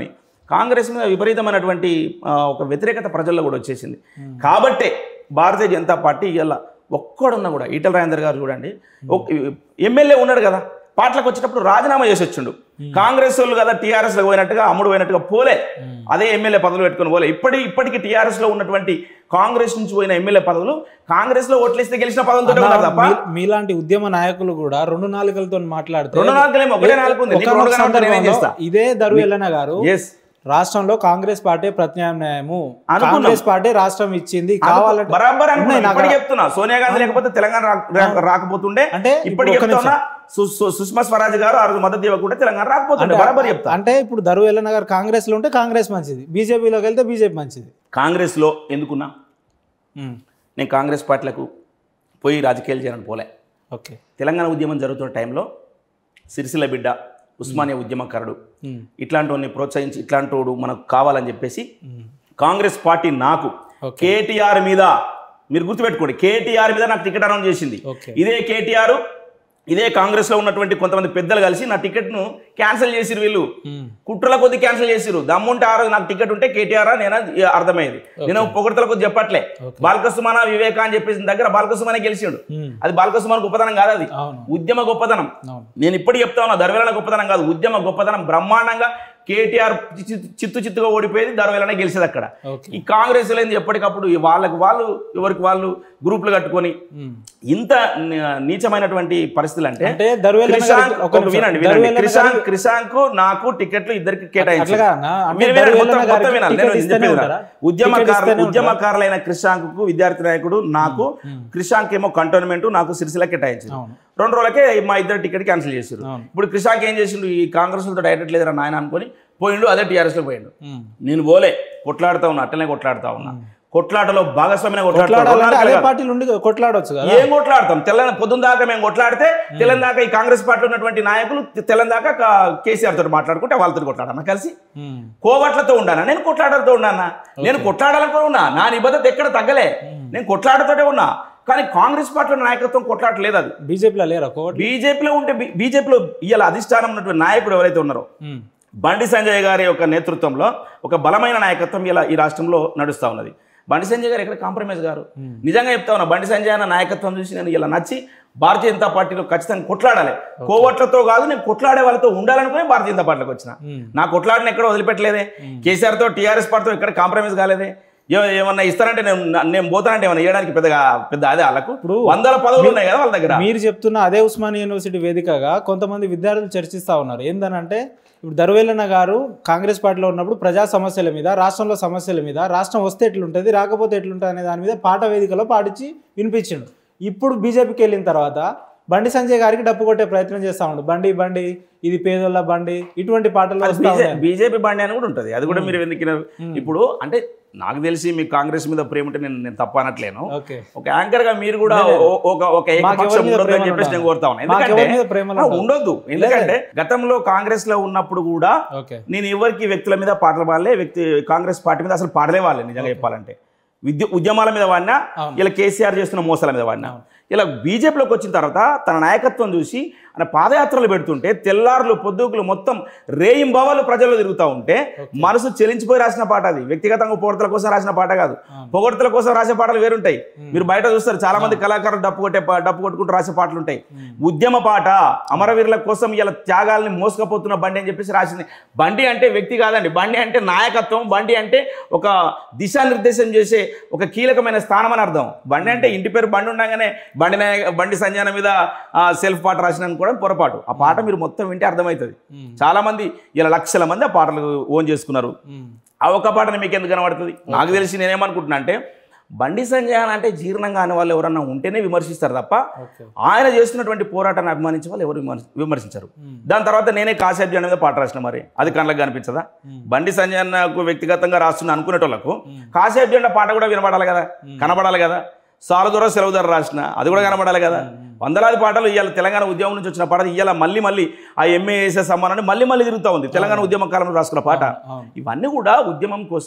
కాంగ్రెస్ మీద విపరీతమైనటువంటి ఆ, ఒక వ్యతిరేకత ప్రజల్లో కూడా వచ్చేసింది కాబట్టే భారతీయ జనతా పార్టీ ఇలా ఒక్కడున్నా కూడా ఈటల రాజేందర్ గారు చూడండి ఒక ఎమ్మెల్యే ఉన్నాడు కదా పాటలకు వచ్చేటప్పుడు రాజీనామా చేసి వచ్చిండు కాంగ్రెస్ వాళ్ళు కదా టీఆర్ఎస్ లో పోయినట్టుగా అమ్ముడు పోయినట్టుగా పోలే అదే ఎమ్మెల్యే పదవులు పెట్టుకొని పోలే ఇప్పటి ఇప్పటికి టీఆర్ఎస్ లో ఉన్నటువంటి కాంగ్రెస్ నుంచి పోయిన ఎమ్మెల్యే పదవులు కాంగ్రెస్ లో ఓట్లేస్తే గెలిచిన పదవులతో ఉన్నారు తప్ప మీ- మీలాంటి ఉద్యమ నాయకులు కూడా రెండు నాలుకలతో మాట్లాడితే రెండు నాలుగులేమో ఒకటే నాలుగు ఉంది. నీకు ఒకనొక రెండు కనబడితే నేనేం సందర్భంలో చేస్తా? ఇదే దరు ఎల్లన గారు ఎస్ రాష్ట్రంలో కాంగ్రెస్ పార్టీ ప్రత్యామ్నాయము అనుకున్నాం. కాంగ్రెస్ పార్టీ రాష్ట్రం ఇచ్చింది కావాలంటే బరాబర్ ఉన్నాయి అనుకున్నాను. నాకు ఇప్పటికి చెప్తున్నా సోనియా గాంధీ లేకపోతే తెలంగాణ రా- రా- రాకపోతుండే అంటే ఇప్పటికి ఇప్పుడు ఒక్క చెప్తున్నా సు- సు- సుష్మా స్వరాజ్ గారు ఆ రోజు మద్దతు ఇవ్వకుంటే తెలంగాణ రాకపోతుండే బరాబర్ చెప్తా అంటే ఇప్పుడు దరు ఎల్లన గారు కాంగ్రెస్ లో ఉంటే కాంగ్రెస్ మంచిది బీజేపీలోకి వెళ్తే బీజేపీ మంచిది కాంగ్రెస్ లో ఎందుకున్నా ఉమ్, నేను కాంగ్రెస్ పార్టీలకు పోయి రాజకీయాలు చేయడానికి పోలే ఓకే తెలంగాణ ఉద్యమం జరుగుతున్న టైంలో సిరిసిల్ల బిడ్డ ఉస్మానియా ఉద్యమకారుడు ఉమ్, ఇట్లాంటి వాడిని ప్రోత్సహించి ఇట్లాంటి వాడు మనకు కావాలని చెప్పేసి ఉమ్, కాంగ్రెస్ పార్టీ నాకు ఓకే. కేటీఆర్ మీద మీరు గుర్తుపెట్టుకోండి కేటీఆర్ మీద నాకు టికెట్ అనౌన్స్ చేసింది ఓకే ఇదే కేటీఆర్ ఇదే కాంగ్రెస్లో ఉన్నటువంటి కొంతమంది పెద్దలు కలిసి నా టికెట్ను క్యాన్సిల్ చేసిరు వీళ్ళు ఉమ్, కుట్రల కొద్ది క్యాన్సిల్ చేసిరు దమ్ముంటే ఆ రోజు నాకు టికెట్ ఉంటే కేటీఆర్ నేను అది అర్థమయ్యేది నేను పొగడతల కొద్ది చెప్పట్లే ఓకే. బాలకసుమాన వివేక అని చెప్పేసి దగ్గర బాలకసుమానే గెలిచిండు ఉమ్, అది బాలకసుమాన గొప్పతనం కాదు అది అవును ఉద్యమ గొప్పతనం అవును నేను ఇప్పటికి చెప్తా ఉన్నా దర్వేలన గొప్పతనం కాదు ఉద్యమ గొప్పతనం బ్రహ్మాండంగా కేటీఆర్ చి- చిత్తు చిత్తుగా ఓడిపోయేది దర్వేలనే గెలిచేది అక్కడ ఓకే ఈ కాంగ్రెస్ ఏంది ఎప్పటికప్పుడు ఈ వాళ్ళకి వాళ్ళు ఎవరికి వాళ్ళు గ్రూపులు కట్టుకొని ఉమ్. ఇంత ని- నీచమైనటువంటి పరిస్థితులు అంటే అంటే దరువేలన్న క్రిషాంక్ గారికి- ఒక ఒక నిమిషం. వినండి వినండి దరువేలన్న క్రిషాంక్ గారికి- క్రిషాంక్ నాకు టికెట్లు ఇద్దరికి కేటాయించారు అట్లా కాదన్నా? అంటే మీరు వినండి, దరువేలన్న మొత్తం- మొత్తం గారికి వినాలి. టికెట్ నేను ఇస్తేనే చెప్పేది ఉంటారా? వినాలి. ఉద్యమకారులు టికెట్ ఇస్తేనే ఉద్యమకారులైన క్రిషాంక్ కు విద్యార్థి నాయకుడు నాకు క్రిషాంక్ ఏమో కంటోన్మెంట్ నాకు సిరిసిల్ల కేటాయించారు అవును రెండు రోజులకే మా ఇద్దరు టికెట్ క్యాన్సిల్ చేశారు అవును. ఇప్పుడు క్రిషాంక్ ఏం చేసిండు ఈ కాంగ్రెస్ తో డైరెక్ట్ లేదురా నాయన అనుకొని పోయిండు అదే టీఆర్ఎస్ లో పోయిండు ఉమ్. నేను పోలే కొట్లాడుతా ఉన్నా అట్లనే కొట్లాడుతా ఉన్నా కొట్లాటలో భాగస్వామ్యం కొట్లాడాలంటే కొట్లాడుతా అదే పార్టీలు ఉండి కొట్లాడొచ్చు కదా ఏం కొట్లాడతాం తెల్లని పొద్దున్న దాకా మేము కొట్లాడితే తెల్లని దాకా ఈ కాంగ్రెస్ పార్టీలో ఉన్నటువంటి నాయకులు తెల్లని దాకా కా- కేసీఆర్ తోటి మాట్లాడుకుంటే వాళ్ళతో కొట్లాడన్నా కలిసి ఉమ్. కోవట్లతో ఉన్నానా నేను కొట్లాడలతో ఉన్నానా నేను కొట్లాడాలనుకుని ఉన్నా నా నిబద్ధత ఎక్కడ తగ్గలే నేను కొట్లాడతోటే ఉన్నా కానీ కాంగ్రెస్ పార్టీలో నాయకత్వం కొట్లాడలేదు అది బీజేపీలో లేరా కోవట్ బీజేపీలో ఉంటే బీ- బీజేపీలో ఇవాళ అధిష్టానం ఉన్నటువంటి నాయకుడు ఎవరైతే ఉన్నారో ఉమ్. బండి సంజయ్ గారి యొక్క నేతృత్వంలో ఒక బలమైన నాయకత్వం ఇలా ఈ రాష్ట్రంలో నడుస్తూ ఉన్నది బండి సంజయ్ గారు ఎక్కడ కాంప్రమైజ్ గారు నిజంగా చెప్తా ఉన్నా బండి సంజయ్ అన్న నాయకత్వం చూసి నేను ఇలా నచ్చి భారతీయ జనతా పార్టీలో ఖచ్చితంగా కొట్లాడాలి కోవట్లతో కాదు నేను కొట్లాడే వాళ్ళతో ఉండాలనుకుని భారతీయ జనతా పార్టీలోకి వచ్చిన ఉమ్. నా కొట్లాడిని ఎక్కడ వదిలిపెట్టలేదే కేసీఆర్ తో టీఆర్ఎస్ పార్టీతో ఎక్కడ కాంప్రమైజ్ కాలేదే ఏ- ఏమన్నా ఇస్తారంటే నేను నేను పోతానంటే ఏమన్నా ఇవ్వడానికి పెద్దగా పెద్ద అదే వాళ్ళకు ఇప్పుడు వందల పదవులు ఉన్నాయి కదా వాళ్ళ దగ్గర మీరు చెప్తున్న అదే ఉస్మానియా యూనివర్సిటీ వేదికగా కొంతమంది విద్యార్థులు చర్చిస్తా ఉన్నారు ఏందనంటే ఇప్పుడు దరువేలన్న గారు కాంగ్రెస్ పార్టీలో ఉన్నప్పుడు ప్రజా సమస్యల మీద రాష్ట్రంలో సమస్యల మీద రాష్ట్రం వస్తే ఎట్లుంటుంది రాకపోతే ఎట్లుంటుంది అనే దాని మీద పాట వేదికలో పాటించి వినిపించిండు ఇప్పుడు బీజేపీకి వెళ్ళిన తర్వాత బండి సంజయ్ గారికి డప్పు కొట్టే ప్రయత్నం చేస్తా ఉండు బండి బండి ఇది పేదోళ్ళ బండి ఇటువంటి పాటలు వస్తా ఉన్నాయి. బీజేపీ బండి అని కూడా ఉంటుంది అది కూడా మీరు ఎందుకు ఇప్పుడు అంటే నాకు తెలిసి మీకు కాంగ్రెస్ మీద ప్రేమ ఉంటే నేను నేను తప్ప అనట్లేను ఓకే ఒక యాంకర్ గా మీరు కూడా ఓ- ఒక ఒక మాకు ఏకపక్షం ఎవరి మీద ఉండొద్దు అని ప్రేమలు చెప్పేసి నేను ఉండాలి? కోరుతా ఉన్నాను మాకు ఎందుకంటే ఎవరి మీద ప్రేమలు ఆ, ఉండవు? ఉండొద్దు ఎందుకంటే గతంలో కాంగ్రెస్ లో ఉన్నప్పుడు కూడా ఓకే నేను ఎవరికి వ్యక్తుల మీద పాటలు పాడలే వ్యక్తి కాంగ్రెస్ పార్టీ మీద అసలు పాడలే వాళ్ళే నిజంగా చెప్పాలంటే విద్య ఉద్యమాల మీద వాడినా అవును. ఇలా కేసీఆర్ చేస్తున్న మోసాల మీద వాడినా ఇలా బీజేపీలోకి వచ్చిన తర్వాత తన నాయకత్వం చూసి ఆయన పాదయాత్రలు పెడుతుంటే తెల్లారులు పొద్దుకులు మొత్తం రేయింబావాలు ప్రజల్లో తిరుగుతూ ఉంటే మనసు చెలించిపోయి రాసిన పాట అది వ్యక్తిగతంగా పొగడతల కోసం రాసిన పాట కాదు పొగడతల కోసం రాసే పాటలు వేరుంటాయి మీరు బయట చూస్తారు చాలా మంది కళాకారులు డప్పు కొట్టే పా- డప్పు కొట్టుకుంటూ రాసే పాటలు ఉంటాయి ఉద్యమ పాట అమరవీరుల కోసం ఇలా త్యాగాల్ని మోసుకపోతున్న బండి అని చెప్పేసి రాసింది బండి అంటే వ్యక్తి కాదండి బండి అంటే నాయకత్వం బండి అంటే ఒక దిశానిర్దేశం చేసే ఒక కీలకమైన స్థానం అని అర్థం బండి అంటే ఇంటి పేరు బండి ఉండగానే బండి నాయక బండి సంజాన మీద ఆ, సెల్ఫ్ పాట రాసిన కూడా పొరపాటు ఆ పాట మీరు మొత్తం వింటే అర్థమవుతుంది చాలా మంది ఇలా లక్షల మంది ఆ పాటలు ఓన్ చేసుకున్నారు ఉమ్. ఆ ఒక్క పాటని మీకు ఎందుకు కనబడుతుంది నాకు తెలిసి నేనేమనుకుంటున్నా అంటే బండి సంజయ్ అని అంటే జీర్ణంగా అనే వాళ్ళు ఎవరన్నా ఉంటేనే విమర్శిస్తారు తప్ప ఓకే ఆయన చేస్తున్నటువంటి పోరాటాన్ని అభిమానించే వాళ్ళు ఎవరు విమర్శ- విమర్శించరు దాని తర్వాత నేనే కాసేపు జన మీద పాట రాసిన మరి అది కళ్ళకి కనిపించదా బండి సంజయ్ అన్నకు వ్యక్తిగతంగా రాస్తున్న అనుకునేటోళ్ళకు కాసేపు జెండా పాట కూడా వినబడాలి కదా కనబడాలి కదా సాలదూర సెలవుదర రాసిన అది కూడా కనబడాలి కదా వందలాది పాటలు ఇవాళ తెలంగాణ ఉద్యమం నుంచి వచ్చిన పాట ఇవాళ మళ్ళీ మళ్ళీ ఆ ఎంఏఎస్ఎస్ సమ్మానాన్ని మళ్ళీ మళ్ళీ తిరుగుతూ ఉంది తెలంగాణ ఉద్యమ కాలంలో రాసుకున్న పాట అవును ఇవన్నీ కూడా ఉద్యమం కోసం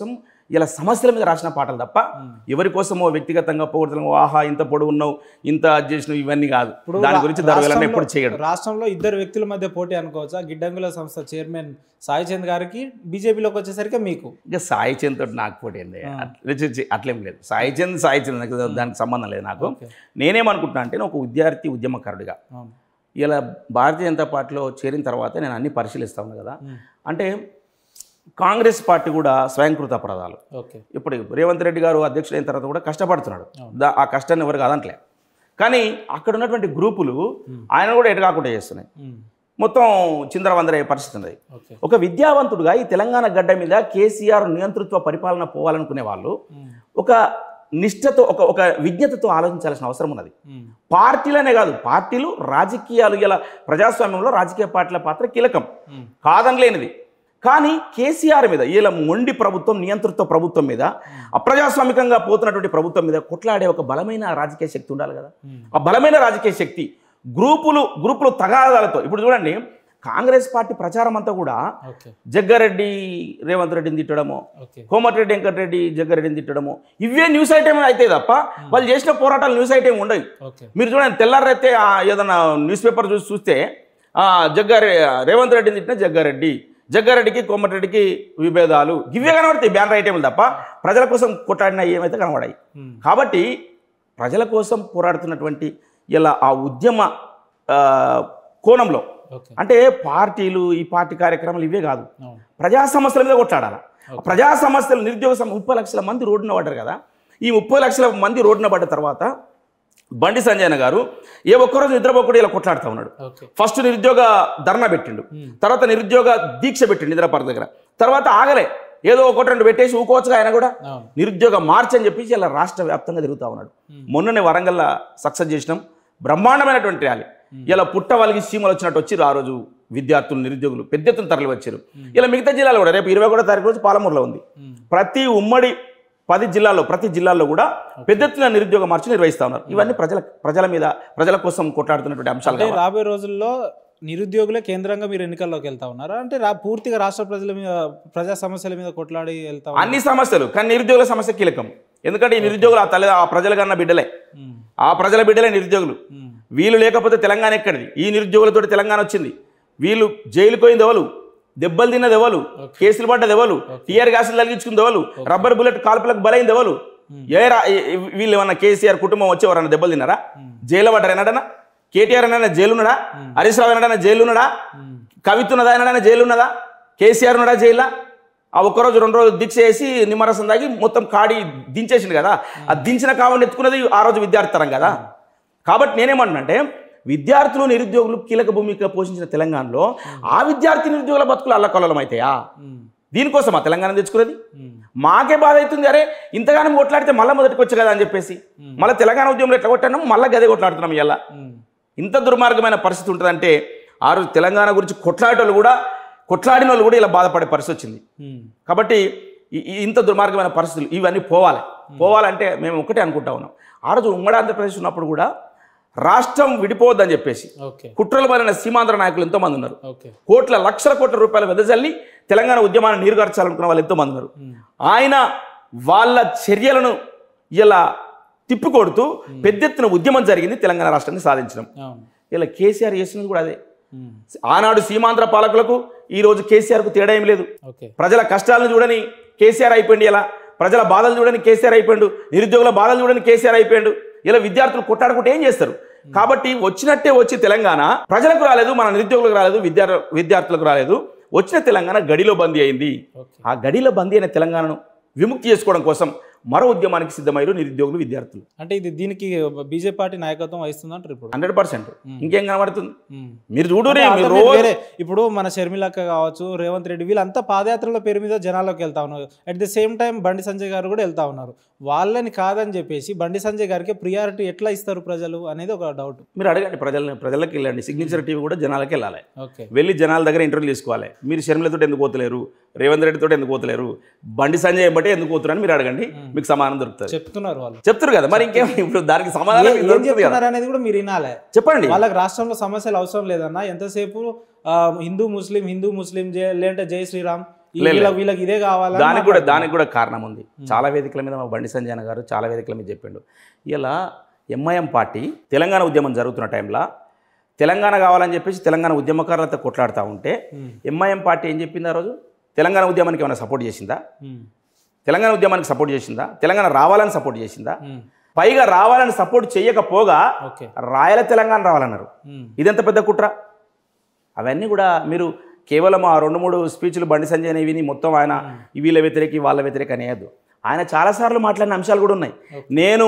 ఇలా సమస్యల మీద రాసిన పాటలు తప్ప ఎవరి కోసమో వ్యక్తిగతంగా పొగడుతున్నాం ఆహా ఇంత పొడుగు ఉన్నావు ఇంత అది చేసినావు ఇవన్నీ కాదు దాని గురించి దర్వేలన్న రాష్ట్రంలో- ఎప్పుడు చేయడు రాష్ట్రంలో ఇద్దరు వ్యక్తుల మధ్య పోటీ అనుకోవచ్చా గిడ్డంగుల సంస్థ చైర్మన్ సాయి చంద్ గారికి బీజేపీలోకి వచ్చేసరికి మీకు ఇంకా సాయి చంద్ తోటి నాకు పోటీ ఏంది అట్లే చి- చి- అట్లేం లేదు సాయి చంద్ సాయి చంద్ నాకు దానికి సంబంధం లేదు నాకు ఓకే. నేనేమనుకుంటున్నా అంటే నేను ఒక విద్యార్థి ఉద్యమకారుడిగా అవును. ఇలా భారతీయ జనతా పార్టీలో చేరిన తర్వాత నేను అన్ని పరిశీలిస్తా ఉన్నా కదా ఉమ్. అంటే కాంగ్రెస్ పార్టీ కూడా స్వయంకృత అపరాధాలు ఓకే ఇప్పుడు రేవంత్ రెడ్డి గారు అధ్యక్షుడైన తర్వాత కూడా కష్టపడుతున్నాడు దా- ఆ కష్టాన్ని ఎవరు కాదంటలే కానీ అక్కడ ఉన్నటువంటి గ్రూపులు ఆయన కూడా ఎటు కాకుండా చేస్తున్నాయి ఉమ్. మొత్తం చిందరవందరయ్యే పరిస్థితి ఉన్నది ఓకే ఒక విద్యావంతుడుగా ఈ తెలంగాణ గడ్డ మీద కేసీఆర్ నియంతృత్వ పరిపాలన పోవాలనుకునే వాళ్ళు ఉమ్. ఒక నిష్ఠతో ఒక ఒక విజ్ఞతతో ఆలోచించాల్సిన అవసరం ఉన్నది ఉమ్. పార్టీలనే కాదు పార్టీలు రాజకీయాలు ఇలా ప్రజాస్వామ్యంలో రాజకీయ పార్టీల పాత్ర కీలకం ఉమ్. కాదనలేనిది కానీ కేసీఆర్ మీద ఇలా మొండి ప్రభుత్వం నియంతృత్వ ప్రభుత్వం మీద అప్రజాస్వామికంగా పోతున్నటువంటి ప్రభుత్వం మీద కొట్లాడే ఒక బలమైన రాజకీయ శక్తి ఉండాలి కదా ఉమ్. ఆ బలమైన రాజకీయ శక్తి గ్రూపులు గ్రూపులు తగాదాలతో ఇప్పుడు చూడండి కాంగ్రెస్ పార్టీ ప్రచారం అంతా కూడా ఓకే జగ్గారెడ్డి రేవంత్ రెడ్డిని తిట్టడము ఓకే కోమటిరెడ్డి వెంకటరెడ్డి జగ్గారెడ్డిని తిట్టడము ఇవే న్యూస్ ఐటమ్ అయితే తప్ప వాళ్ళు చేసిన పోరాటాలు న్యూస్ ఐటమ్ ఉండవు ఓకే మీరు చూడండి తెల్లారైతే ఆ ఏదైనా న్యూస్ పేపర్ చూసి చూస్తే ఆ, జగ్గారె రేవంత్ రెడ్డిని తిట్టిన జగ్గారెడ్డి జగ్గారెడ్డికి కోమటిరెడ్డికి విభేదాలు ఇవే కనబడతాయి బ్యానర్ ఐటెంలు తప్ప ప్రజల కోసం కొట్లాడిన ఏమైతే కనబడాయి ఉమ్. కాబట్టి ప్రజల కోసం పోరాడుతున్నటువంటి ఇలా ఆ ఉద్యమ ఆ, కోణంలో ఓకే అంటే పార్టీలు ఈ పార్టీ కార్యక్రమాలు ఇవే కాదు అవును ప్రజా సమస్యల మీద కొట్లాడాలి ఆ ప్రజా సమస్యలు నిరుద్యోగ సమ ముప్పై లక్షల మంది రోడ్డున పడ్డారు కదా ఈ ముప్పై లక్షల మంది రోడ్డున పడ్డ తర్వాత బండి సంజయన గారు ఏ ఒక్కరోజు నిద్రపోకుండా ఇలా కొట్లాడుతూ ఉన్నాడు ఓకే ఫస్ట్ నిరుద్యోగ ధర్నా పెట్టిండు Hmm. తర్వాత నిరుద్యోగ దీక్ష పెట్టిండు నిద్రపార దగ్గర తర్వాత ఆగలే ఏదో ఒకటి రెండు పెట్టేసి ఊకోవచ్చుగా ఆయన కూడా అవును నిరుద్యోగ మార్చ్ అని చెప్పేసి ఇలా రాష్ట్ర వ్యాప్తంగా తిరుగుతూ ఉన్నాడు మొన్ననే వరంగల్లో సక్సెస్ చేసినాం బ్రహ్మాండమైనటువంటి ర్యాలీ ఇలా పుట్ట వాళ్ళకి సీమలు వచ్చినట్టు వచ్చి ఆ రోజు విద్యార్థులు నిరుద్యోగులు పెద్ద ఎత్తున తరలి వచ్చారు ఇలా మిగతా జిల్లాలు కూడా రేపు ఇరవై కూడా తారీఖు రోజు పాలమూరులో ఉంది ఉమ్. ప్రతి ఉమ్మడి పది జిల్లాల్లో ప్రతి జిల్లాల్లో కూడా పెద్ద ఎత్తున నిరుద్యోగ మార్చి నిర్వహిస్తా ఉన్నారు ఇవన్నీ ప్రజల ప్రజల మీద ప్రజల కోసం కొట్లాడుతున్నటువంటి అంశాలు అంటే కావాలి. రాబోయే రోజుల్లో నిరుద్యోగులే కేంద్రంగా మీరు ఎన్నికల్లోకి వెళ్తా ఉన్నారా అంటే రా పూర్తిగా రాష్ట్ర ప్రజల మీద ప్రజా సమస్యల మీద కొట్లాడి వెళ్తా ఉన్నారా? అన్ని సమస్యలు కానీ నిరుద్యోగుల సమస్య కీలకం ఎందుకంటే ఈ నిరుద్యోగులు ఆ తల్లి ఆ ప్రజల కన్నా బిడ్డలే ఉమ్. ఆ ప్రజల బిడ్డలే నిరుద్యోగులు ఉమ్. వీళ్ళు లేకపోతే తెలంగాణ ఎక్కడిది ఈ నిరుద్యోగులతో తెలంగాణ వచ్చింది వీళ్ళు జైలు పోయింది ఎవరు దెబ్బలు తిన్నది ఎవరు కేసులు పడ్డది ఎవరు టీఆర్ గ్యాసులు తలిగించుకుంది ఎవరు రబ్బర్ బుల్లెట్ కాల్పులకు బలైంది ఎవరు ఏ రా ఏ- ఏ- వీళ్ళు ఏమన్నా కేసీఆర్ కుటుంబం వచ్చి ఎవరన్నా దెబ్బలు తిన్నారా జైలు పడ్డారు ఎన్నడన్నా కేటీఆర్ అన్న జైలు ఉన్నాడా హరీష్ రావు ఎన్నడన్నా జైలు ఉన్నాడా ఉమ్. కవిత ఉన్నదా ఎన్నడన్నా జైలు ఉన్నదా కేసీఆర్ ఉన్నాడా జైల్లో ఆ ఒక్కరోజు రెండు రోజులు దీక్ష చేసి నిమ్మరసం దాగి మొత్తం కాడి దించేసింది కదా ఆ దించిన కావాలని ఎత్తుకున్నది ఆ రోజు విద్యార్థి తరం కదా కాబట్టి నేనేమంటున్నానంటే విద్యార్థులు నిరుద్యోగులు కీలక భూమిక పోషించిన తెలంగాణలో ఆ విద్యార్థి నిరుద్యోగుల బతుకులు అల్లకొల్లం అవుతాయా ఉమ్. దీనికోసం ఆ తెలంగాణ తెచ్చుకున్నది ఉమ్. మాకే బాధ అవుతుంది అరే ఇంతగానం కొట్లాడితే మళ్ళీ మొదటికి వచ్చి కదా అని చెప్పేసి మళ్ళీ తెలంగాణ ఉద్యమంలో ఎట్లా కొట్టాను మళ్ళీ గదే కొట్లాడుతున్నాం ఇలా ఉమ్. ఇంత దుర్మార్గమైన పరిస్థితి ఉంటుందంటే ఆ రోజు తెలంగాణ గురించి కొట్లాడేటోళ్ళు కూడా కొట్లాడిన వాళ్ళు కూడా ఇలా బాధపడే పరిస్థితి వచ్చింది ఉమ్. కాబట్టి ఈ- ఈ ఇంత దుర్మార్గమైన పరిస్థితులు ఇవన్నీ పోవాలి పోవాలంటే మేము ఒకటే అనుకుంటా ఉన్నాం ఆ రోజు ఉమ్మడి ఆంధ్రప్రదేశ్ ఉన్నప్పుడు కూడా రాష్ట్రం విడిపోవద్దని చెప్పేసి ఓకే కుట్రల బలిన సీమాంధ్ర నాయకులు ఎంతోమంది ఉన్నారు ఓకే కోట్ల లక్షల కోట్ల రూపాయలు వెదజల్లి తెలంగాణ ఉద్యమాన్ని నీరుగార్చాలనుకున్న వాళ్ళు ఎంతోమంది ఉన్నారు ఉమ్. ఆయన వాళ్ళ చర్యలను ఇలా తిప్పికొడుతూ పెద్ద ఎత్తున ఉద్యమం జరిగింది తెలంగాణ రాష్ట్రాన్ని సాధించడం అవును ఇలా కేసీఆర్ చేస్తున్నది కూడా అదే ఉమ్. ఆనాడు సీమాంధ్ర పాలకులకు ఈ రోజు కేసీఆర్కు తేడా ఏం లేదు ఓకే ప్రజల కష్టాలను చూడని కేసీఆర్ అయిపోయింది ఇలా ప్రజల బాధలు చూడని కేసీఆర్ అయిపోయాడు నిరుద్యోగుల బాధలు చూడని కేసీఆర్ అయిపోయాడు ఇలా విద్యార్థులు కొట్టాడుకుంటే ఏం చేస్తారు కాబట్టి వచ్చినట్టే వచ్చి తెలంగాణ ప్రజలకు రాలేదు మన నిరుద్యోగులకు రాలేదు విద్యార్థి విద్యార్థులకు రాలేదు వచ్చిన తెలంగాణ గడిలో బందీ అయింది ఓకే ఆ గడిలో బందీ అయిన తెలంగాణను విముక్తి చేసుకోవడం కోసం మరో ఉద్యమానికి సిద్ధమయ్యారు నిరుద్యోగులు విద్యార్థులు అంటే ఇది దీనికి బీజేపీ పార్టీ నాయకత్వం వహిస్తుందంటారు ఇప్పుడు హండ్రెడ్ పర్సెంట్ ఇంకేం కనబడుతుంది ఉమ్. మీరు చూడురే అంటే మీరు alternate రోజు వేరే ఇప్పుడు మన షర్మిలక్క కావచ్చు రేవంత్ రెడ్డి వీళ్ళంతా పాదయాత్రల పేరు మీద జనాల్లోకి వెళ్తా ఉన్నారు అట్ ది సేమ్ టైం బండి సంజయ్ గారు కూడా వెళ్తా ఉన్నారు వాళ్ళని కాదని చెప్పేసి బండి సంజయ్ గారికి ప్రియారిటీ ఎట్లా ఇస్తారు ప్రజలు అనేది ఒక డౌట్ మీరు అడగండి ప్రజల్ని ప్రజలకు వెళ్ళండి సిగ్నేచర్ టీవీ కూడా జనాలకి వెళ్ళాలి ఓకే వెళ్ళి జనాల దగ్గర ఇంటర్వ్యూ తీసుకోవాలి మీరు షర్మిలతో ఎందుకు పోతలేరు రేవంత్ రెడ్డితో ఎందుకు పోతలేరు బండి సంజయ్ బట్టి ఎందుకు పోతున్నారని మీరు అడగండి మీకు సమాధానం దొరుకుతుంది చెప్తున్నారు వాళ్ళు చెప్తారు కదా మరి ఇంకేం ఇప్పుడు దానికి సమాధానం ఏ- మీకు ఏం దొరుకుతుంది కదా చెప్తున్నారు అనేది కూడా మీరు వినాలి చెప్పండి వాళ్ళకి రాష్ట్రంలో సమస్యలు అవసరం లేదన్న ఎంతసేపు ఆ, హిందూ ముస్లిం హిందూ ముస్లిం జై లేదంటే జై శ్రీరామ్ ఈ వీళ్ళ- వీళ్ళకి ఇదే కావాలా దానికి కూడా దానికి కూడా కారణం ఉంది చాలా వేదికల మీద మా బండి సంజయ్ అన్న గారు చాలా వేదికల మీద చెప్పిండు ఇలా ఎంఐఎం పార్టీ తెలంగాణ ఉద్యమం జరుగుతున్న టైంలో తెలంగాణ కావాలని చెప్పేసి తెలంగాణ ఉద్యమకారులతో కొట్లాడుతూ ఉంటే ఎంఐఎం పార్టీ ఏం చెప్పింది ఆ రోజు తెలంగాణ ఉద్యమానికి ఏమైనా సపోర్ట్ చేసిందా తెలంగాణ ఉద్యమానికి సపోర్ట్ చేసిందా తెలంగాణ రావాలని సపోర్ట్ చేసిందా పైగా రావాలని సపోర్ట్ చేయకపోగా ఓకే రాయల తెలంగాణ రావాలన్నారు ఇదెంత పెద్ద కుట్ర అవన్నీ కూడా మీరు కేవలం ఆ రెండు మూడు స్పీచ్లు బండి సంజయ్ విని మొత్తం ఆయన వీళ్ళ వ్యతిరేకి వాళ్ళ వ్యతిరేక అనేయద్దు ఆయన చాలాసార్లు మాట్లాడిన అంశాలు కూడా ఉన్నాయి నేను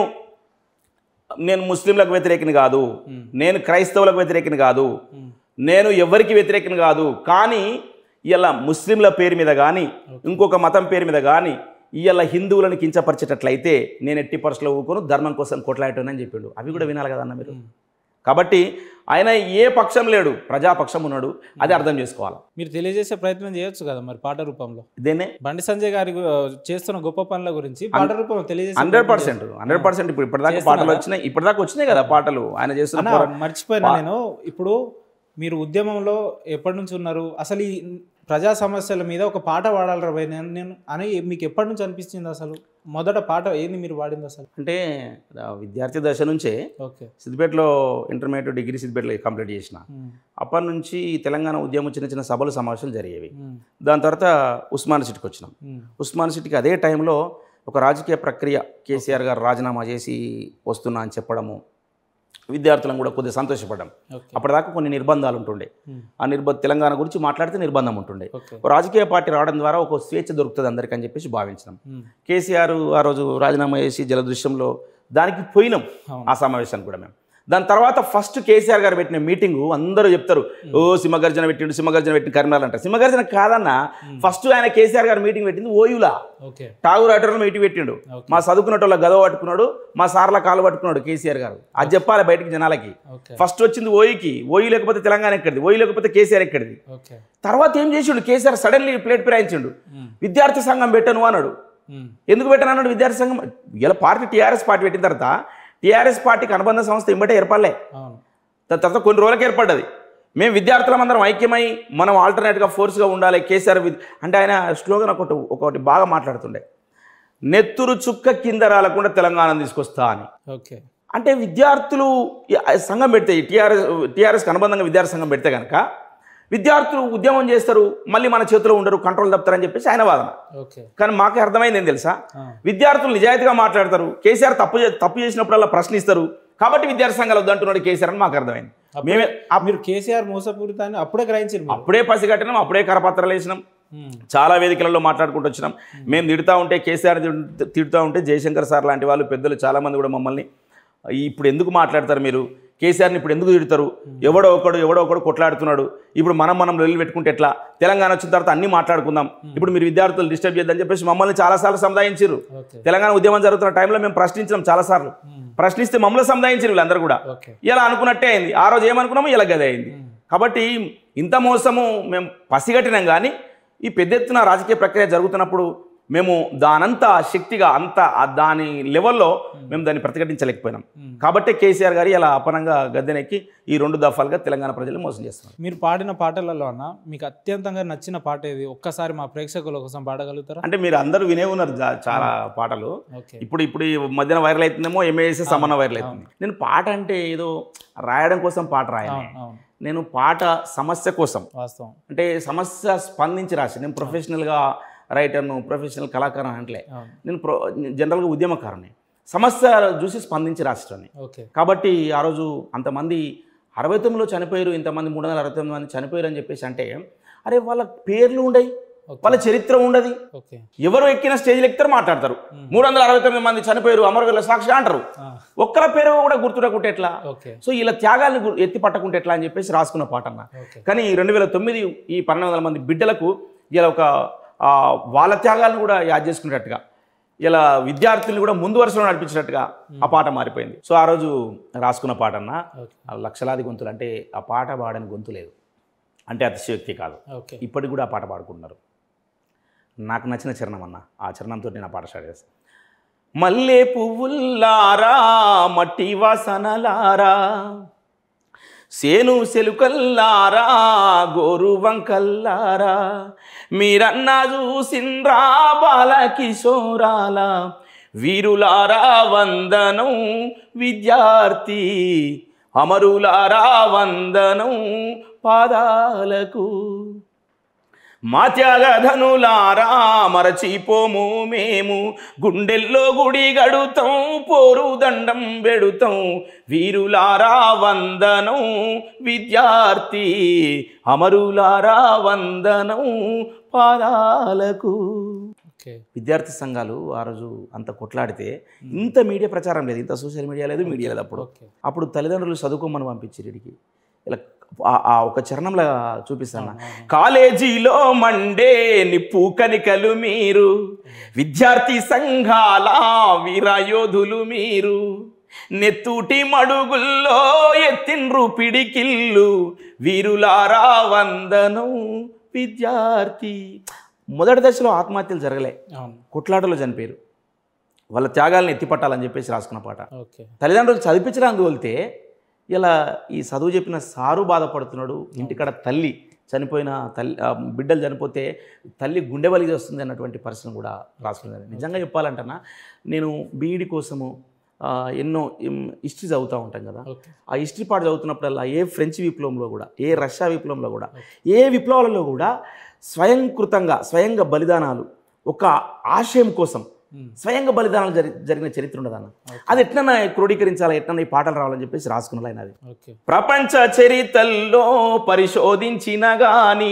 నేను ముస్లింలకు వ్యతిరేకిని కాదు నేను క్రైస్తవులకు వ్యతిరేకిని కాదు నేను ఎవరికి వ్యతిరేకిని కాదు కానీ ఇలా ముస్లింల పేరు మీద కానీ ఇంకొక మతం పేరు మీద కానీ ఇవాళ హిందువులను కించపరిచేటట్లయితే నేను ఎట్టి పరిస్థితుల్లో ఊరుకోను ధర్మం కోసం కొట్లాడటోనని చెప్పిండు అవి కూడా వినాలి కదన్న మీరు కాబట్టి ఆయన ఏ పక్షం లేడు ప్రజాపక్షం ఉన్నాడు అది అర్థం చేసుకోవాలి మీరు తెలియజేసే ప్రయత్నం చేయొచ్చు కదా మరి పాట రూపంలో దేన్నే బండి సంజయ్ గారి గు- చేస్తున్న గొప్ప పనుల గురించి పాట రూపంలో తెలియజేసే హండ్రెడ్ పర్సెంట్ హండ్రెడ్ పర్సెంట్ ఇప్పుడు ఇప్పటిదాకా పాటలు వచ్చినాయి ఇప్పటిదాకా వచ్చినాయి కదా పాటలు ఆయన చేస్తున్న అన్న పోరా- మర్చిపోయినా నేను ఇప్పుడు మీరు ఉద్యమంలో ఎప్పటి నుంచి ఉన్నారు అసలు ఈ ప్రజా సమస్యల మీద ఒక పాట పాడాలరా భయ్ నేను నేను అని మీకు ఎప్పటి నుంచి అనిపించింది అసలు మొదట పాట ఏంది మీరు పాడింది అసలు అంటే ఆ, విద్యార్థి దశ నుంచే ఓకే సిద్దిపేటలో ఇంటర్మీడియట్ డిగ్రీ సిద్దిపేటలో కంప్లీట్ చేసిన అప్పటి నుంచి తెలంగాణ ఉద్యమం చిన్న చిన్న సభలు సమావేశాలు జరిగేవి దాని తర్వాత ఉస్మాన్ సిటీకి వచ్చినాం ఉస్మాన్ సిటీకి అదే టైంలో ఒక రాజకీయ ప్రక్రియ కేసీఆర్ గారు రాజీనామా చేసి వస్తున్నా అని చెప్పడము విద్యార్థులను కూడా కొద్దిగా సంతోషపడ్డాం ఓకే అప్పటిదాకా కొన్ని నిర్బంధాలు ఉంటుండే ఆ నిర్బ తెలంగాణ గురించి మాట్లాడితే నిర్బంధం ఉంటుండే ఓకే ఒక రాజకీయ పార్టీ రావడం ద్వారా ఒక స్వేచ్ఛ దొరుకుతుంది అందరికీ అని చెప్పేసి భావించినాం కేసీఆర్ ఆ రోజు రాజీనామా చేసి జలదృశ్యంలో దానికి పోయినాం అవును. ఆ సమావేశానికి కూడా మేము దాని తర్వాత ఫస్ట్ కేసీఆర్ గారు పెట్టిన మీటింగు అందరూ చెప్తారు ఓ సింహగర్జన పెట్టిండు సింహగర్జన పెట్టిన కరీంనగర్ అంటారు సింహగర్జన కాదన్న ఫస్ట్ ఆయన కేసీఆర్ గారు మీటింగ్ పెట్టింది ఓయులా ఓకే టాగూర్ ఆటోలో మీటింగ్ పెట్టిండు ఓకే. మా చదువుకున్నట్టు గదవ పట్టుకున్నాడు మా సార్ల కాలు పట్టుకున్నాడు కేసీఆర్ గారు అది చెప్పాలి బయటికి జనాలకి ఓకే ఫస్ట్ వచ్చింది ఓయికి ఓయి లేకపోతే తెలంగాణ ఎక్కడిది ఓయి లేకపోతే కేసీఆర్ ఎక్కడిది ఓకే తర్వాత ఏం చేసిండు కేసీఆర్ సడన్లీ ప్లేట్ ఫిరాయించిండు విద్యార్థి సంఘం పెట్టను అన్నాడు ఎందుకు పెట్టను అన్నాడు విద్యార్థి సంఘం ఇలా పార్టీ టీఆర్ఎస్ పార్టీ పెట్టిన తర్వాత టీఆర్ఎస్ పార్టీకి అనుబంధ సంస్థ ఇమ్మటే ఏర్పడలే అవును దాని తర్వాత కొన్ని రోజులకు ఏర్పడ్డది మేము విద్యార్థులం అందరం ఐక్యమై మనం ఆల్టర్నేట్గా ఫోర్స్గా ఉండాలి కేసీఆర్ విద్ అంటే ఆయన స్లోగన్ ఒకటి ఒకటి బాగా మాట్లాడుతుండే నెత్తురు చుక్క కింద రాలకుండా తెలంగాణ తీసుకొస్తా అని ఓకే అంటే విద్యార్థులు ఈ సంఘం పెడితే టీఆర్ఎస్ టీఆర్ఎస్కి అనుబంధంగా విద్యార్థి సంఘం పెడితే కనుక విద్యార్థులు ఉద్యమం చేస్తారు మళ్ళీ మన చేతిలో ఉండరు కంట్రోల్ తప్పుతారని చెప్పేసి ఆయన వాదన ఓకే కానీ మాకే అర్థమైంది ఏం తెలుసా ఆ. విద్యార్థులు నిజాయితీగా మాట్లాడతారు కేసీఆర్ తప్పు చే- తప్పు చేసినప్పుడల్లా ప్రశ్నిస్తారు కాబట్టి విద్యార్థి సంఘాలు వద్దంటున్నాడు కేసీఆర్ అని మాకు అర్థమైంది మేమే ఆ మీరు కేసీఆర్ మోసపూరితాన్ని అప్పుడే గ్రహించారు మీరు అప్పుడే పసిగట్టినాం అప్పుడే కరపత్రాలు వేసినాం ఉమ్. చాలా వేదికలలో మాట్లాడుకుంటూ వచ్చినాం మేము తిడుతూ ఉంటే కేసీఆర్ తిడు- తిడుతూ ఉంటే జయశంకర్ సార్ లాంటి వాళ్ళు పెద్దలు చాలామంది కూడా మమ్మల్ని ఇప్పుడు ఎందుకు మాట్లాడతారు మీరు కేసీఆర్ని ఇప్పుడు ఎందుకు తిడతారు ఎవడో ఒకడు ఎవడో ఒకడు కొట్లాడుతున్నాడు ఇప్పుడు మనం మనం లొల్లి పెట్టుకుంటే ఎట్లా తెలంగాణ వచ్చిన తర్వాత అన్నీ మాట్లాడుకుందాం ఇప్పుడు మీరు విద్యార్థులు డిస్టర్బ్ చేద్దని చెప్పేసి మమ్మల్ని చాలాసార్లు సముదాయించారు ఓకే తెలంగాణ ఉద్యమం జరుగుతున్న టైంలో మేము ప్రశ్నించినాం చాలాసార్లు ఉమ్. ప్రశ్నిస్తే మమ్మల్ని సముదాయించారు వీళ్ళందరూ కూడా ఓకే ఇలా అనుకున్నట్టే అయింది ఆ రోజు ఏమనుకున్నామో ఇలా గదే అయింది కాబట్టి ఇంత మోసము మేము పసిగట్టినాం కానీ ఈ పెద్ద ఎత్తున రాజకీయ ప్రక్రియ జరుగుతున్నప్పుడు మేము దానంతా శక్తిగా అంత ఆ దాని లెవెల్లో మేము దాన్ని ప్రతిఘటించలేకపోయినాం కాబట్టి కేసీఆర్ గారు ఇలా అపనంగా గద్దెనెక్కి ఈ రెండు దఫాలుగా తెలంగాణ ప్రజలు మోసం చేస్తున్నారు మీరు పాడిన పాటలలో అన్న మీకు అత్యంతంగా నచ్చిన పాట ఏది ఒక్కసారి మా ప్రేక్షకుల కోసం పాడగలుగుతారా అంటే మీరు అందరూ వినే ఉన్నారు జా- చాలా పాటలు ఓకే ఇప్పుడు ఇప్పుడు ఈ మధ్యన వైరల్ అవుతుందేమో ఎంఏఎస్ సమాన వైరల్ అవుతుంది నేను పాట అంటే ఏదో రాయడం కోసం పాట రాయాలి అవును అవును నేను పాట సమస్య కోసం వాస్తవం అంటే సమస్య స్పందించి రాసి నేను ప్రొఫెషనల్గా రైటర్ను ప్రొఫెషనల్ కళాకారం అంటే అవును నేను ప్రొ జనరల్గా ఉద్యమకారుని సమస్య చూసి స్పందించి రాష్ట్రాన్ని ఓకే కాబట్టి ఆ రోజు అంతమంది అరవై తొమ్మిదిలో చనిపోయారు ఇంతమంది మూడు వందల అరవై తొమ్మిది మంది చనిపోయారు అని చెప్పేసి అంటే అరే వాళ్ళ పేర్లు ఉండయి ఓకే వాళ్ళ చరిత్ర ఉండదు ఓకే ఎవరు ఎక్కిన స్టేజ్లో ఎక్కుతారు మాట్లాడతారు మూడు వందల అరవై తొమ్మిది మంది చనిపోయారు అమరవీరుల సాక్షి అంటారు ఆ, ఒక్కల పేరు కూడా గుర్తుడకుంటే ఎట్లా ఓకే సో ఇలా త్యాగాలను గు- ఎత్తి పట్టకుంటే ఎట్లా అని చెప్పేసి రాసుకున్న పాట అన్న ఓకే కానీ రెండు వేల తొమ్మిది ఈ పన్నెండు వందల మంది బిడ్డలకు ఇలా ఒక ఆ, వాళ్ళ త్యాగాలను కూడా యాద్ చేసుకునేటట్టుగా ఇలా విద్యార్థుల్ని కూడా ముందు వరుసలో నడిపించినట్టుగా ఆ పాట మారిపోయింది సో ఆ రోజు రాసుకున్న పాట అన్న ఓకే ఆ లక్షలాది గొంతులు అంటే ఆ పాట పాడని గొంతు లేదు అంటే అతిశయోక్తి కాదు ఓకే ఇప్పటికి కూడా ఆ పాట పాడుకుంటున్నారు నాకు నచ్చిన చరణం అన్న ఆ చరణంతో నేను ఆ పాట స్టార్ట్ చేస్తాను మల్లె పువ్వుల్లారా మట్టి వాసనలారా సేను సెలుకల్లారా గోరు వంకల్లారా మీరన్న చూసిండ్రా బాలకిశోరాల వీరులారా వందనం విద్యార్థి అమరులారా వందనం పాదాలకు మా త్యాగధనులారా మరచిపోము మేము గుండెల్లో గుడి గడుతాం పోరు దండం పెడుతాం వీరులారా వందనం విద్యార్థి అమరులారా వందనం పాదాలకు ఓకే విద్యార్థి సంఘాలు ఆ రోజు అంత కొట్లాడితే ఇంత మీడియా ప్రచారం లేదు ఇంత సోషల్ మీడియా లేదు మీడియా లేదు అప్పుడు ఓకే అప్పుడు తల్లిదండ్రులు చదువుకోమని పంపించారు ఇడికి ఇలా ఆ- ఆ ఒక చరణంలో చూపిస్తాను కాలేజీలో మండే నిప్పు కనికలు మీరు విద్యార్థి సంఘాల వీరయోధులు మీరు నెత్తూటి మడుగుల్లో ఎత్తిండ్రు పిడికిల్లు వీరులారా వందనం విద్యార్థి మొదటి దశలో ఆత్మహత్యలు జరగలే అవును కొట్లాటలో చనిపోయారు వాళ్ళ త్యాగాలను ఎత్తిపట్టాలని చెప్పేసి రాసుకున్న పాట ఓకే తల్లిదండ్రులు చదివించడానికి వెళ్తే ఇలా ఈ చదువు చెప్పిన సారు బాధపడుతున్నాడు ఇంటికాడ తల్లి చనిపోయిన తల్లి ఆ బిడ్డలు చనిపోతే తల్లి గుండె బలిగి వస్తుంది అన్నటువంటి పరిస్థితిని కూడా రాసుకున్నాను నిజంగా చెప్పాలంటన్నా నేను బీఈడి కోసము ఆ, ఎన్నో హిస్టరీ చదువుతూ ఉంటాం కదా ఓకే ఆ హిస్టరీ పాట చదువుతున్నప్పుడల్లా ఏ ఫ్రెంచ్ విప్లవంలో కూడా ఏ రష్యా విప్లవంలో కూడా ఏ విప్లవాలలో కూడా స్వయంకృతంగా స్వయంగా బలిదానాలు ఒక ఆశయం కోసం ఉమ్. స్వయంగా బలిదానాలు జరి జరిగిన చరిత్ర ఉండదన్న అది ఎట్లన్నా క్రోడీకరించాలి ఎట్లన్నా ఈ పాటలు రావాలని చెప్పేసి రాసుకున్న ఆయన అది ఓకే ప్రపంచ చరిత్రల్లో పరిశోధించిన గాని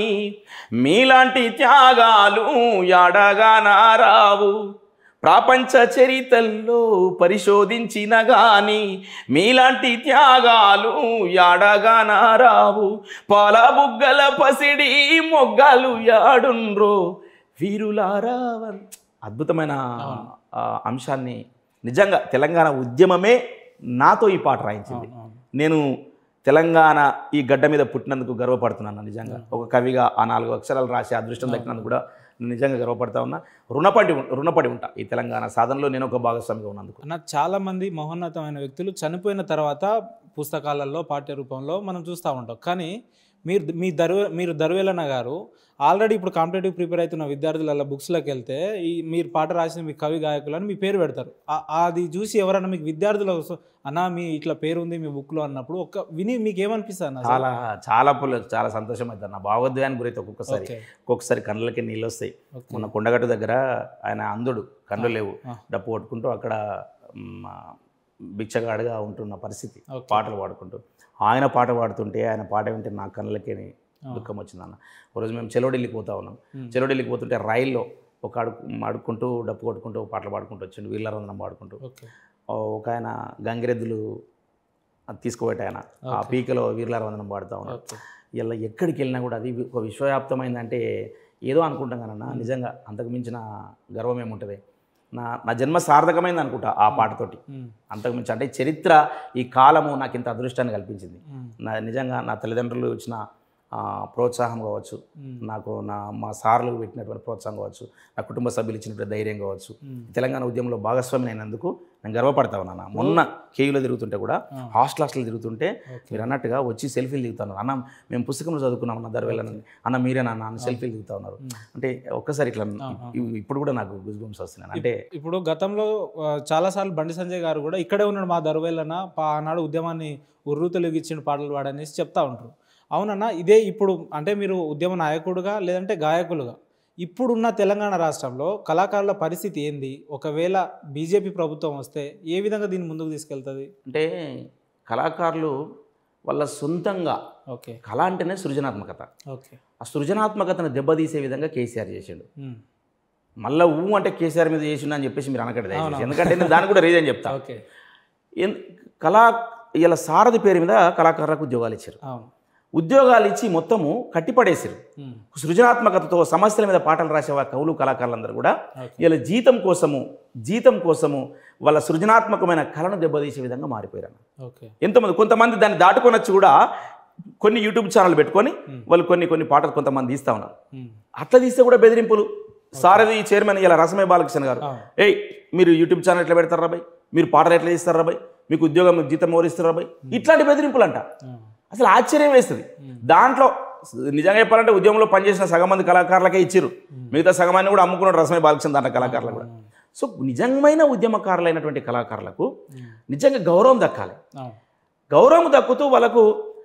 మీలాంటి త్యాగాలు యాడగానా రావు ప్రపంచ చరిత్రల్లో పరిశోధించిన గాని మీలాంటి త్యాగాలు యాడగానా రావు పాల బుగ్గల పసిడి మొగ్గలు యాడుండ్రో వీరులారా వన్- అద్భుతమైన ఆ, అంశాన్ని నిజంగా తెలంగాణ ఉద్యమమే నాతో ఈ పాట రాయించింది అవును, అవును. నేను తెలంగాణ ఈ గడ్డ మీద పుట్టినందుకు గర్వపడుతున్నాను నిజంగా ఒక కవిగా ఆ నాలుగు అక్షరాలు రాసే అదృష్టం దక్కినందుకు కూడా నేను నిజంగా గర్వపడతా ఉన్నా రుణపడి ఉం- రుణపడి ఉంటా ఈ తెలంగాణ సాధనలో నేను ఒక భాగస్వామిగా ఉన్నందుకు అన్న చాలా మంది మహోన్నతమైన వ్యక్తులు చనిపోయిన తర్వాత పుస్తకాలలో పాఠ్య రూపంలో మనం చూస్తూ ఉంటాం కానీ మీరు మీ దరు మీరు దరువేలన్న గారు ఆల్రెడీ ఇప్పుడు కాంపిటేటివ్ ప్రిపేర్ అవుతున్న విద్యార్థుల బుక్స్లోకి వెళ్తే ఈ మీరు పాట రాసిన మీ కవి గాయకులు అని మీ పేరు పెడతారు ఆ- అది చూసి ఎవరన్నా మీకు విద్యార్థులు వస్తూ, అన్న మీ ఇట్లా పేరు ఉంది మీ బుక్లో అన్నప్పుడు ఒక విని మీకు ఏమనిపిస్తుంది అన్న అసలు? చాలా చాలా పుల్ల చాలా సంతోషం అవుతుంది నా భావోద్వేగానికి గురైతే ఒక్కొక్కసారి ఓకే ఒక్కొక్కసారి కళ్ళకి నీళ్ళు వస్తాయి ఓకే మొన్న కొండగట్టు దగ్గర ఆయన అంధుడు కళ్ళు లేవు ఆ. డప్పు కొట్టుకుంటూ అక్కడ మ్, ఆ, భిక్షగాడుగా ఉంటున్న పరిస్థితి ఓకే. పాటలు పాడుకుంటూ ఆయన పాట పాడుతుంటే ఆయన పాట వింటే నా కళ్ళకి దుఃఖం వచ్చిందన్న ఒకరోజు మేము చెలోడిల్లికి పోతా ఉన్నాం మ్. చెలోడిల్లికి పోతుంటే రైల్లో ఒక అడుగు అడుక్కుంటూ డప్పు కొట్టుకుంటూ పాటలు పాడుకుంటూ వచ్చిండు వీళ్ళరందరం పాడుకుంటూ ఓకే ఓ ఒక ఆయన గంగిరెద్దులు అది తీసుకుపోయేట ఆయన ఆ ఓకే. పీకలో వీర్లారవందనం పాడుతూ ఉన్నాడు ఓకే ఇలా ఎక్కడికి వెళ్ళినా కూడా అది ఒక విశ్వవ్యాప్తమైందంటే ఏదో అనుకుంటాం కదన్నా నిజంగా అంతకు మించిన గర్వం ఏముంటుంది నా నా జన్మ సార్థకమైంది అనుకుంటా ఆ పాటతోటి మ్. అంతకు మించి అంటే చరిత్ర ఈ కాలము నాకు ఇంత అదృష్టాన్ని కల్పించింది మ్. నా నిజంగా నా తల్లిదండ్రులు ఇచ్చిన ఆ, ప్రోత్సాహం కావచ్చు మ్. నాకు నా మా సార్లు పెట్టినటువంటి ప్రోత్సాహం కావచ్చు నా కుటుంబ సభ్యులు ఇచ్చినటువంటి ధైర్యం కావచ్చు మ్. తెలంగాణ ఉద్యమంలో భాగస్వామి అయినందుకు నేను గర్వపడతా ఉన్నాను మొన్న కేయులో తిరుగుతుంటే కూడా ఆ. హాస్టల్ హాస్టల్ తిరుగుతుంటే ఓకే. మీరు అన్నట్టుగా వచ్చి సెల్ఫీలు దిగుతాను అన్న మేము పుస్తకంలో చదువుకున్నాం అన్న దర్వేలని అన్న మీరేనా అన్న సెల్ఫీలు దిగుతా ఉన్నారు మ్. అంటే ఒక్కసారి ఇట్లా ఆ, ఆ. ఇ- ఇప్పుడు కూడా నాకు గుజ్ బంప్స్ వస్తున్నాయి అంటే ఇప్పుడు గతంలో ఆ, చాలాసార్లు బండి సంజయ్ గారు కూడా ఇక్కడే ఉన్నాడు మా దరువేలన పా ఆనాడు ఉద్యమాన్ని ఉర్రు తెలుగిచ్చిన పాటలు పాడనేసి చెప్తా ఉంటారు అవునన్నా ఇదే ఇప్పుడు అంటే మీరు ఉద్యమ నాయకుడుగా లేదంటే గాయకులుగా ఇప్పుడున్న తెలంగాణ రాష్ట్రంలో కళాకారుల పరిస్థితి ఏంది ఒకవేళ బీజేపీ ప్రభుత్వం వస్తే ఏ విధంగా దీన్ని ముందుకు తీసుకెళ్తుంది అంటే కళాకారులు వాళ్ళ సొంతంగా ఓకే కళ అంటేనే సృజనాత్మకత ఓకే ఆ సృజనాత్మకతను దెబ్బతీసే విధంగా కేసీఆర్ చేసిండు ఉమ్. మళ్ళీ ఊ అంటే కేసీఆర్ మీద చేసిండు అని చెప్పేసి మీరు అనకండి దయచేసి. అవునవును. ఎందుకంటే నేను దానికి కూడా రీజన్ చెప్తా ఓకే ఎన్- కళా ఇలా సారథి పేరు మీద కళాకారులకు ఉద్యోగాలు ఇచ్చారు అవును ఉద్యోగాలు ఇచ్చి మొత్తము కట్టిపడేసారు ఉమ్. సృజనాత్మకతతో సమస్యల మీద పాటలు రాసే వా- కవులు కళాకారులందరూ కూడా ఓకే ఇలా జీతం కోసము జీతం కోసము వాళ్ళ సృజనాత్మకమైన కళను దెబ్బతీసే విధంగా మారిపోయారు ఓకే ఎంతమంది కొంతమంది దాన్ని దాటుకొని వచ్చి కూడా కొన్ని యూట్యూబ్ ఛానల్ పెట్టుకొని వాళ్ళు కొన్ని కొన్ని పాటలు కొంతమంది తీస్తా ఉన్నారు ఉమ్. అట్లా తీస్తే కూడా బెదిరింపులు సారథి చైర్మన్ ఇలా రసమయ బాలకృష్ణ గారు అవును ఏయ్ మీరు యూట్యూబ్ ఛానల్ ఎట్లా పెడతారు రాబాయ్ మీరు పాటలు ఎట్లా తీస్తారు రాబాయ్ మీకు ఉద్యోగం మీకు జీతం ఓరిస్తారు రాబాయ్ ఇట్లాంటి బెదిరింపులు అంట ఆ. అసలు ఆశ్చర్యం వేస్తుంది దాంట్లో నిజంగా చెప్పాలంటే ఉద్యమంలో పనిచేసిన సగం మంది కళాకారులకే ఇచ్చిర్రు మిగతా సగమాన్ని కూడా అమ్ముకున్నాడు రసమే బాలకృష్ణ దాంట్లో కళాకారులు కూడా సో నిజమైన ఉద్యమకారులైనటువంటి కళాకారులకు నిజంగా గౌరవం దక్కాలి అవును గౌరవం దక్కుతూ వాళ్ళకు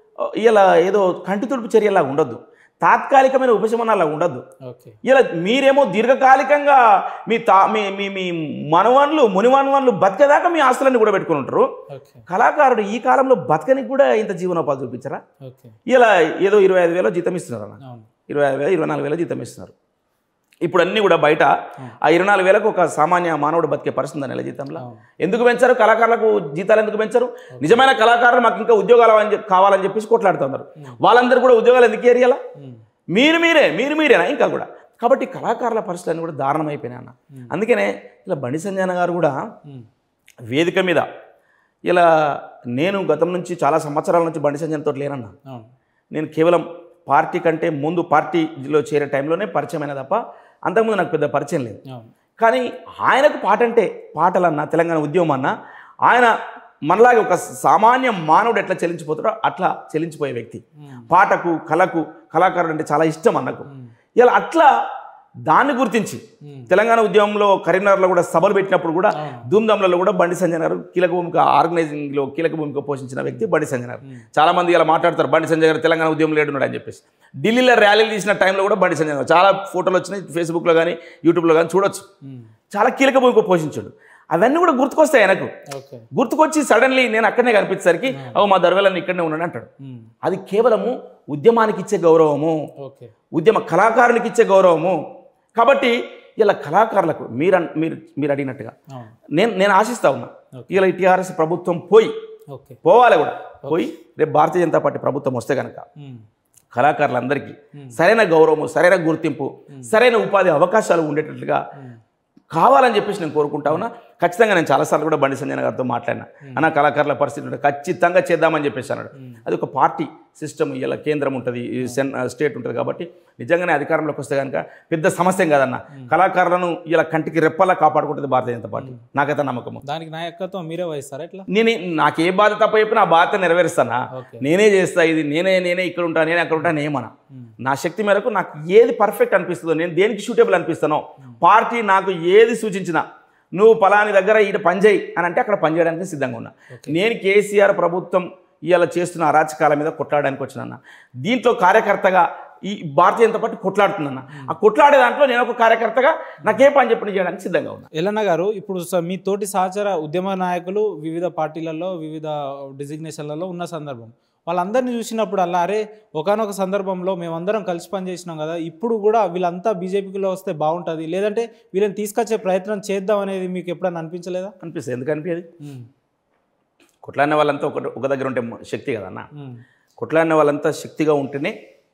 ఇలా ఏదో కంటి తుడుపు చర్యలా ఉండొద్దు తాత్కాలికమైన ఉపశమనాలా ఉండొద్దు ఓకే ఇలా మీరేమో దీర్ఘకాలికంగా మీ తా మీ మీ మీ మనవన్లు మునివన్వన్లు బతికేదాకా మీ ఆస్తులన్నీ కూడా పెట్టుకుని ఉంటారు ఓకే కళాకారుడు ఈ కాలంలో బతకనికి కూడా ఇంత జీవనోపాధి చూపించరా ఓకే ఇలా ఏదో ఇరవై ఐదు వేల జీతం ఇస్తున్నారు అన్న అవును ఇరవై ఐదు వేల ఇరవై నాలుగు వేల జీతం ఇస్తున్నారు ఇప్పుడు అన్నీ కూడా బయట ఆ ఇరవై నాలుగు వేలకు ఒక సామాన్య మానవుడు బతికే పరిస్థితి ఉందా నెల జీతంలో అవును ఎందుకు పెంచారు కళాకారులకు జీతాలు ఎందుకు పెంచారు నిజమైన కళాకారులు మాకు ఇంకా ఉద్యోగాలు అని చెప్పి- కావాలని చెప్పేసి కొట్లాడుతున్నారు వాళ్ళందరూ కూడా ఉద్యోగాలు ఎందుకు ఏరియాలా ఉమ్. మీరు మీరే మీరు మీరేనా ఇంకా కూడా కాబట్టి కళాకారుల పరిస్థితులన్నీ కూడా దారుణం అయిపోయినాయి అన్న అందుకనే ఇలా బండి సంజయన గారు కూడా ఉమ్. వేదిక మీద ఇలా నేను గతం నుంచి చాలా సంవత్సరాల నుంచి బండి సంజయనతో లేనన్నా అవును నేను కేవలం పార్టీ కంటే ముందు పార్టీలో చేరే టైంలోనే పరిచయం అయినా తప్ప అంతకుముందు నాకు పెద్ద పరిచయం లేదు అవును కానీ ఆయనకు పాట అంటే పాటలన్నా తెలంగాణ ఉద్యమం అన్నా ఆయన మనలాగే ఒక సామాన్య మానవుడు ఎట్లా చెల్లించిపోతాడో అట్లా చెల్లించిపోయే వ్యక్తి ఉమ్. పాటకు కళకు కళాకారుడు అంటే చాలా ఇష్టం అన్నకు ఇలా అట్లా దాన్ని గుర్తించి ఉమ్. తెలంగాణ ఉద్యమంలో కరీంనగర్లో కూడా సభలు పెట్టినప్పుడు కూడా అవును. ధూమ్ధామ్లలో కూడా బండి సంజయ్ గారు కీలక భూమిక ఆర్గనైజింగ్లో కీలక భూమిక పోషించిన వ్యక్తి బండి సంజయ్ గారు చాలా మంది ఇలా మాట్లాడతారు బండి సంజయ్ గారు తెలంగాణ ఉద్యమం లేడున్నాడు అని చెప్పేసి ఢిల్లీలో ర్యాలీలు తీసిన టైంలో కూడా బండి సంజయ్ గారు చాలా ఫోటోలు వచ్చినాయి ఫేస్బుక్లో కానీ యూట్యూబ్లో కానీ చూడొచ్చు ఉమ్. చాలా కీలక భూమిక పోషించాడు అవన్నీ కూడా గుర్తుకొస్తాయి ఆయనకు ఓకే గుర్తుకొచ్చి సడన్లీ నేను అక్కడనే కనిపించేసరికి అవు మా దర్వేలని ఇక్కడనే ఉన్నాను అంటాడు ఉమ్. అది కేవలము ఉద్యమానికి ఇచ్చే గౌరవము ఓకే ఉద్యమ కళాకారులకు ఇచ్చే గౌరవము కాబట్టి ఇలా కళాకారులకు మీరు అన్- మీరు మీరు అడిగినట్టుగా అవును నేను నేను ఆశిస్తా ఉన్నా Okay. ఇలా టీఆర్ఎస్ ప్రభుత్వం పోయి ఓకే పోవాలి కూడా పోయి రేపు భారతీయ జనతా పార్టీ ప్రభుత్వం వస్తే కనుక ఉమ్. కళాకారులందరికీ సరైన గౌరవము సరైన గుర్తింపు సరైన ఉపాధి అవకాశాలు ఉండేటట్లుగా కావాలని చెప్పేసి నేను కోరుకుంటా ఉన్నా ఖచ్చితంగా నేను చాలాసార్లు కూడా బండి సంజయ్ గారితో మాట్లాడినా అన్న కళాకారుల పరిస్థితి ఉంటుంది ఖచ్చితంగా చేద్దామని చెప్పేసి అన్నాడు అది ఒక పార్టీ సిస్టమ్ ఇలా కేంద్రం ఉంటుంది ఈ సెన్ స్టేట్ ఉంటుంది కాబట్టి నిజంగానే అధికారంలోకి వస్తే కనుక పెద్ద సమస్య ఏం కాదన్న కళాకారులను ఇలా కంటికి రెప్పలా కాపాడుకుంటుంది భారతీయ జనతా పార్టీ నాకైతే నమ్మకము దానికి నాయకత్వం మీరే వహిస్తారా ఎట్లా నేను నాకు ఏ బాధ్యత తప్ప చెప్పినా ఆ బాధ్యత నెరవేరుస్తానా ఓకే నేనే చేస్తా ఇది నేనే నేనే ఇక్కడ ఉంటా నేనే అక్కడ ఉంటా నేమనా నా శక్తి మేరకు నాకు ఏది పర్ఫెక్ట్ అనిపిస్తుందో నేను దేనికి సూటబుల్ అనిపిస్తానో పార్టీ నాకు ఏది సూచించినా నువ్వు పలాని దగ్గర ఈడ పనిచేయి అని అంటే అక్కడ పనిచేయడానికి సిద్ధంగా ఉన్నా నేను కేసీఆర్ ప్రభుత్వం ఇవాళ చేస్తున్న అరాచకాల మీద కొట్లాడడానికి వచ్చిన దీంట్లో కార్యకర్తగా ఈ భారతీయ జనతా పార్టీ కొట్లాడుతుందన్న ఆ కొట్లాడే దాంట్లో నేను ఒక కార్యకర్తగా నాకే పని చెప్పిన చేయడానికి సిద్ధంగా ఉన్నా ఎల్లన్న గారు ఇప్పుడు స- మీ తోటి సహచర ఉద్యమ నాయకులు వివిధ పార్టీలలో వివిధ డిజిగ్నేషన్లలో ఉన్న సందర్భం వాళ్ళందరినీ చూసినప్పుడు అలా అరే ఒకనొక సందర్భంలో మేమందరం కలిసి పనిచేసినాం కదా ఇప్పుడు కూడా వీళ్ళంతా బీజేపీలో వస్తే బాగుంటుంది లేదంటే వీళ్ళని తీసుకొచ్చే ప్రయత్నం చేద్దాం అనేది మీకు ఎప్పుడైనా అనిపించలేదా అనిపిస్తుంది ఎందుకు అనిపించేది ఉమ్, కొట్లాడిన వాళ్ళంతా ఒక ఒక దగ్గర ఉంటే శక్తి కదన్న ఉమ్, కొట్లాడిన వాళ్ళంతా శక్తిగా ఉంటేనే